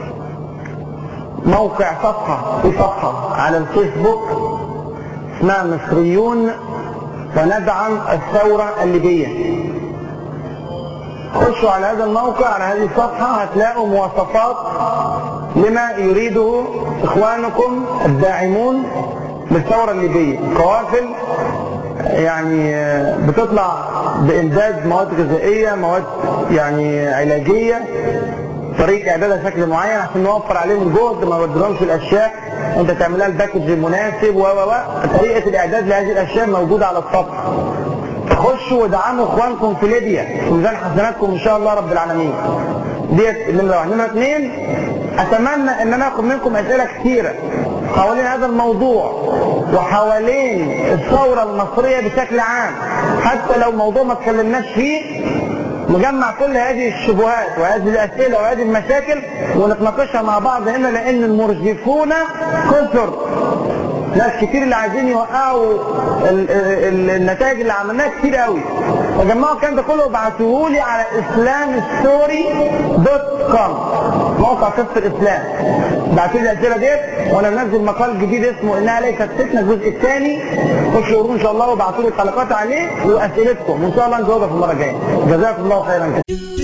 موقع صفحه في صفحه على الفيسبوك اسمها مصريون وندعم الثورة الليبية خشوا على هذا الموقع على هذه الصفحة هتلاقوا مواصفات لما يريده إخوانكم الداعمون للثورة الليبية قوافل يعني آه، بتطلع بإمداد مواد غذائية مواد يعني علاجية طريقة إعدادها شكل معين عشان نوفر عليهم الجهد ما نودلهمش الأشياء أنت تعملها الباكج المناسب و و و طريقة الإعداد لهذه الأشياء موجودة على الصفحة خشوا ودعموا إخوانكم في ليبيا في ميزان حسناتكم إن شاء الله رب العالمين ديت نمرة واحد نمرة اثنين أتمنى إن أنا آخد منكم أسئلة كثيرة حوالين هذا الموضوع وحوالين الثورة المصرية بشكل عام حتى لو موضوع ما اتكلمناش فيه نجمع كل هذه الشبهات وهذه الاسئله وهذه المشاكل ونتناقشها مع بعض هنا لان المرجفون كثر ناس كتير اللي عايزين يوقعوا ال- ال- النتائج اللي عملناها كتير قوي فجمعوا الكلام ده كله وابعتوه لي على اسلام ستوري دوت كوم موقع قصه الاسلام بعتوا لي الاسئله ديت وانا منزل مقال جديد اسمه انها ليست فتنه الجزء الثاني خشوا قروه ان شاء الله وابعتوا لي التعليقات عليه واسئلتكم وان شاء الله نجاوبها في المره الجايه جزاكم الله خيرا كثيرا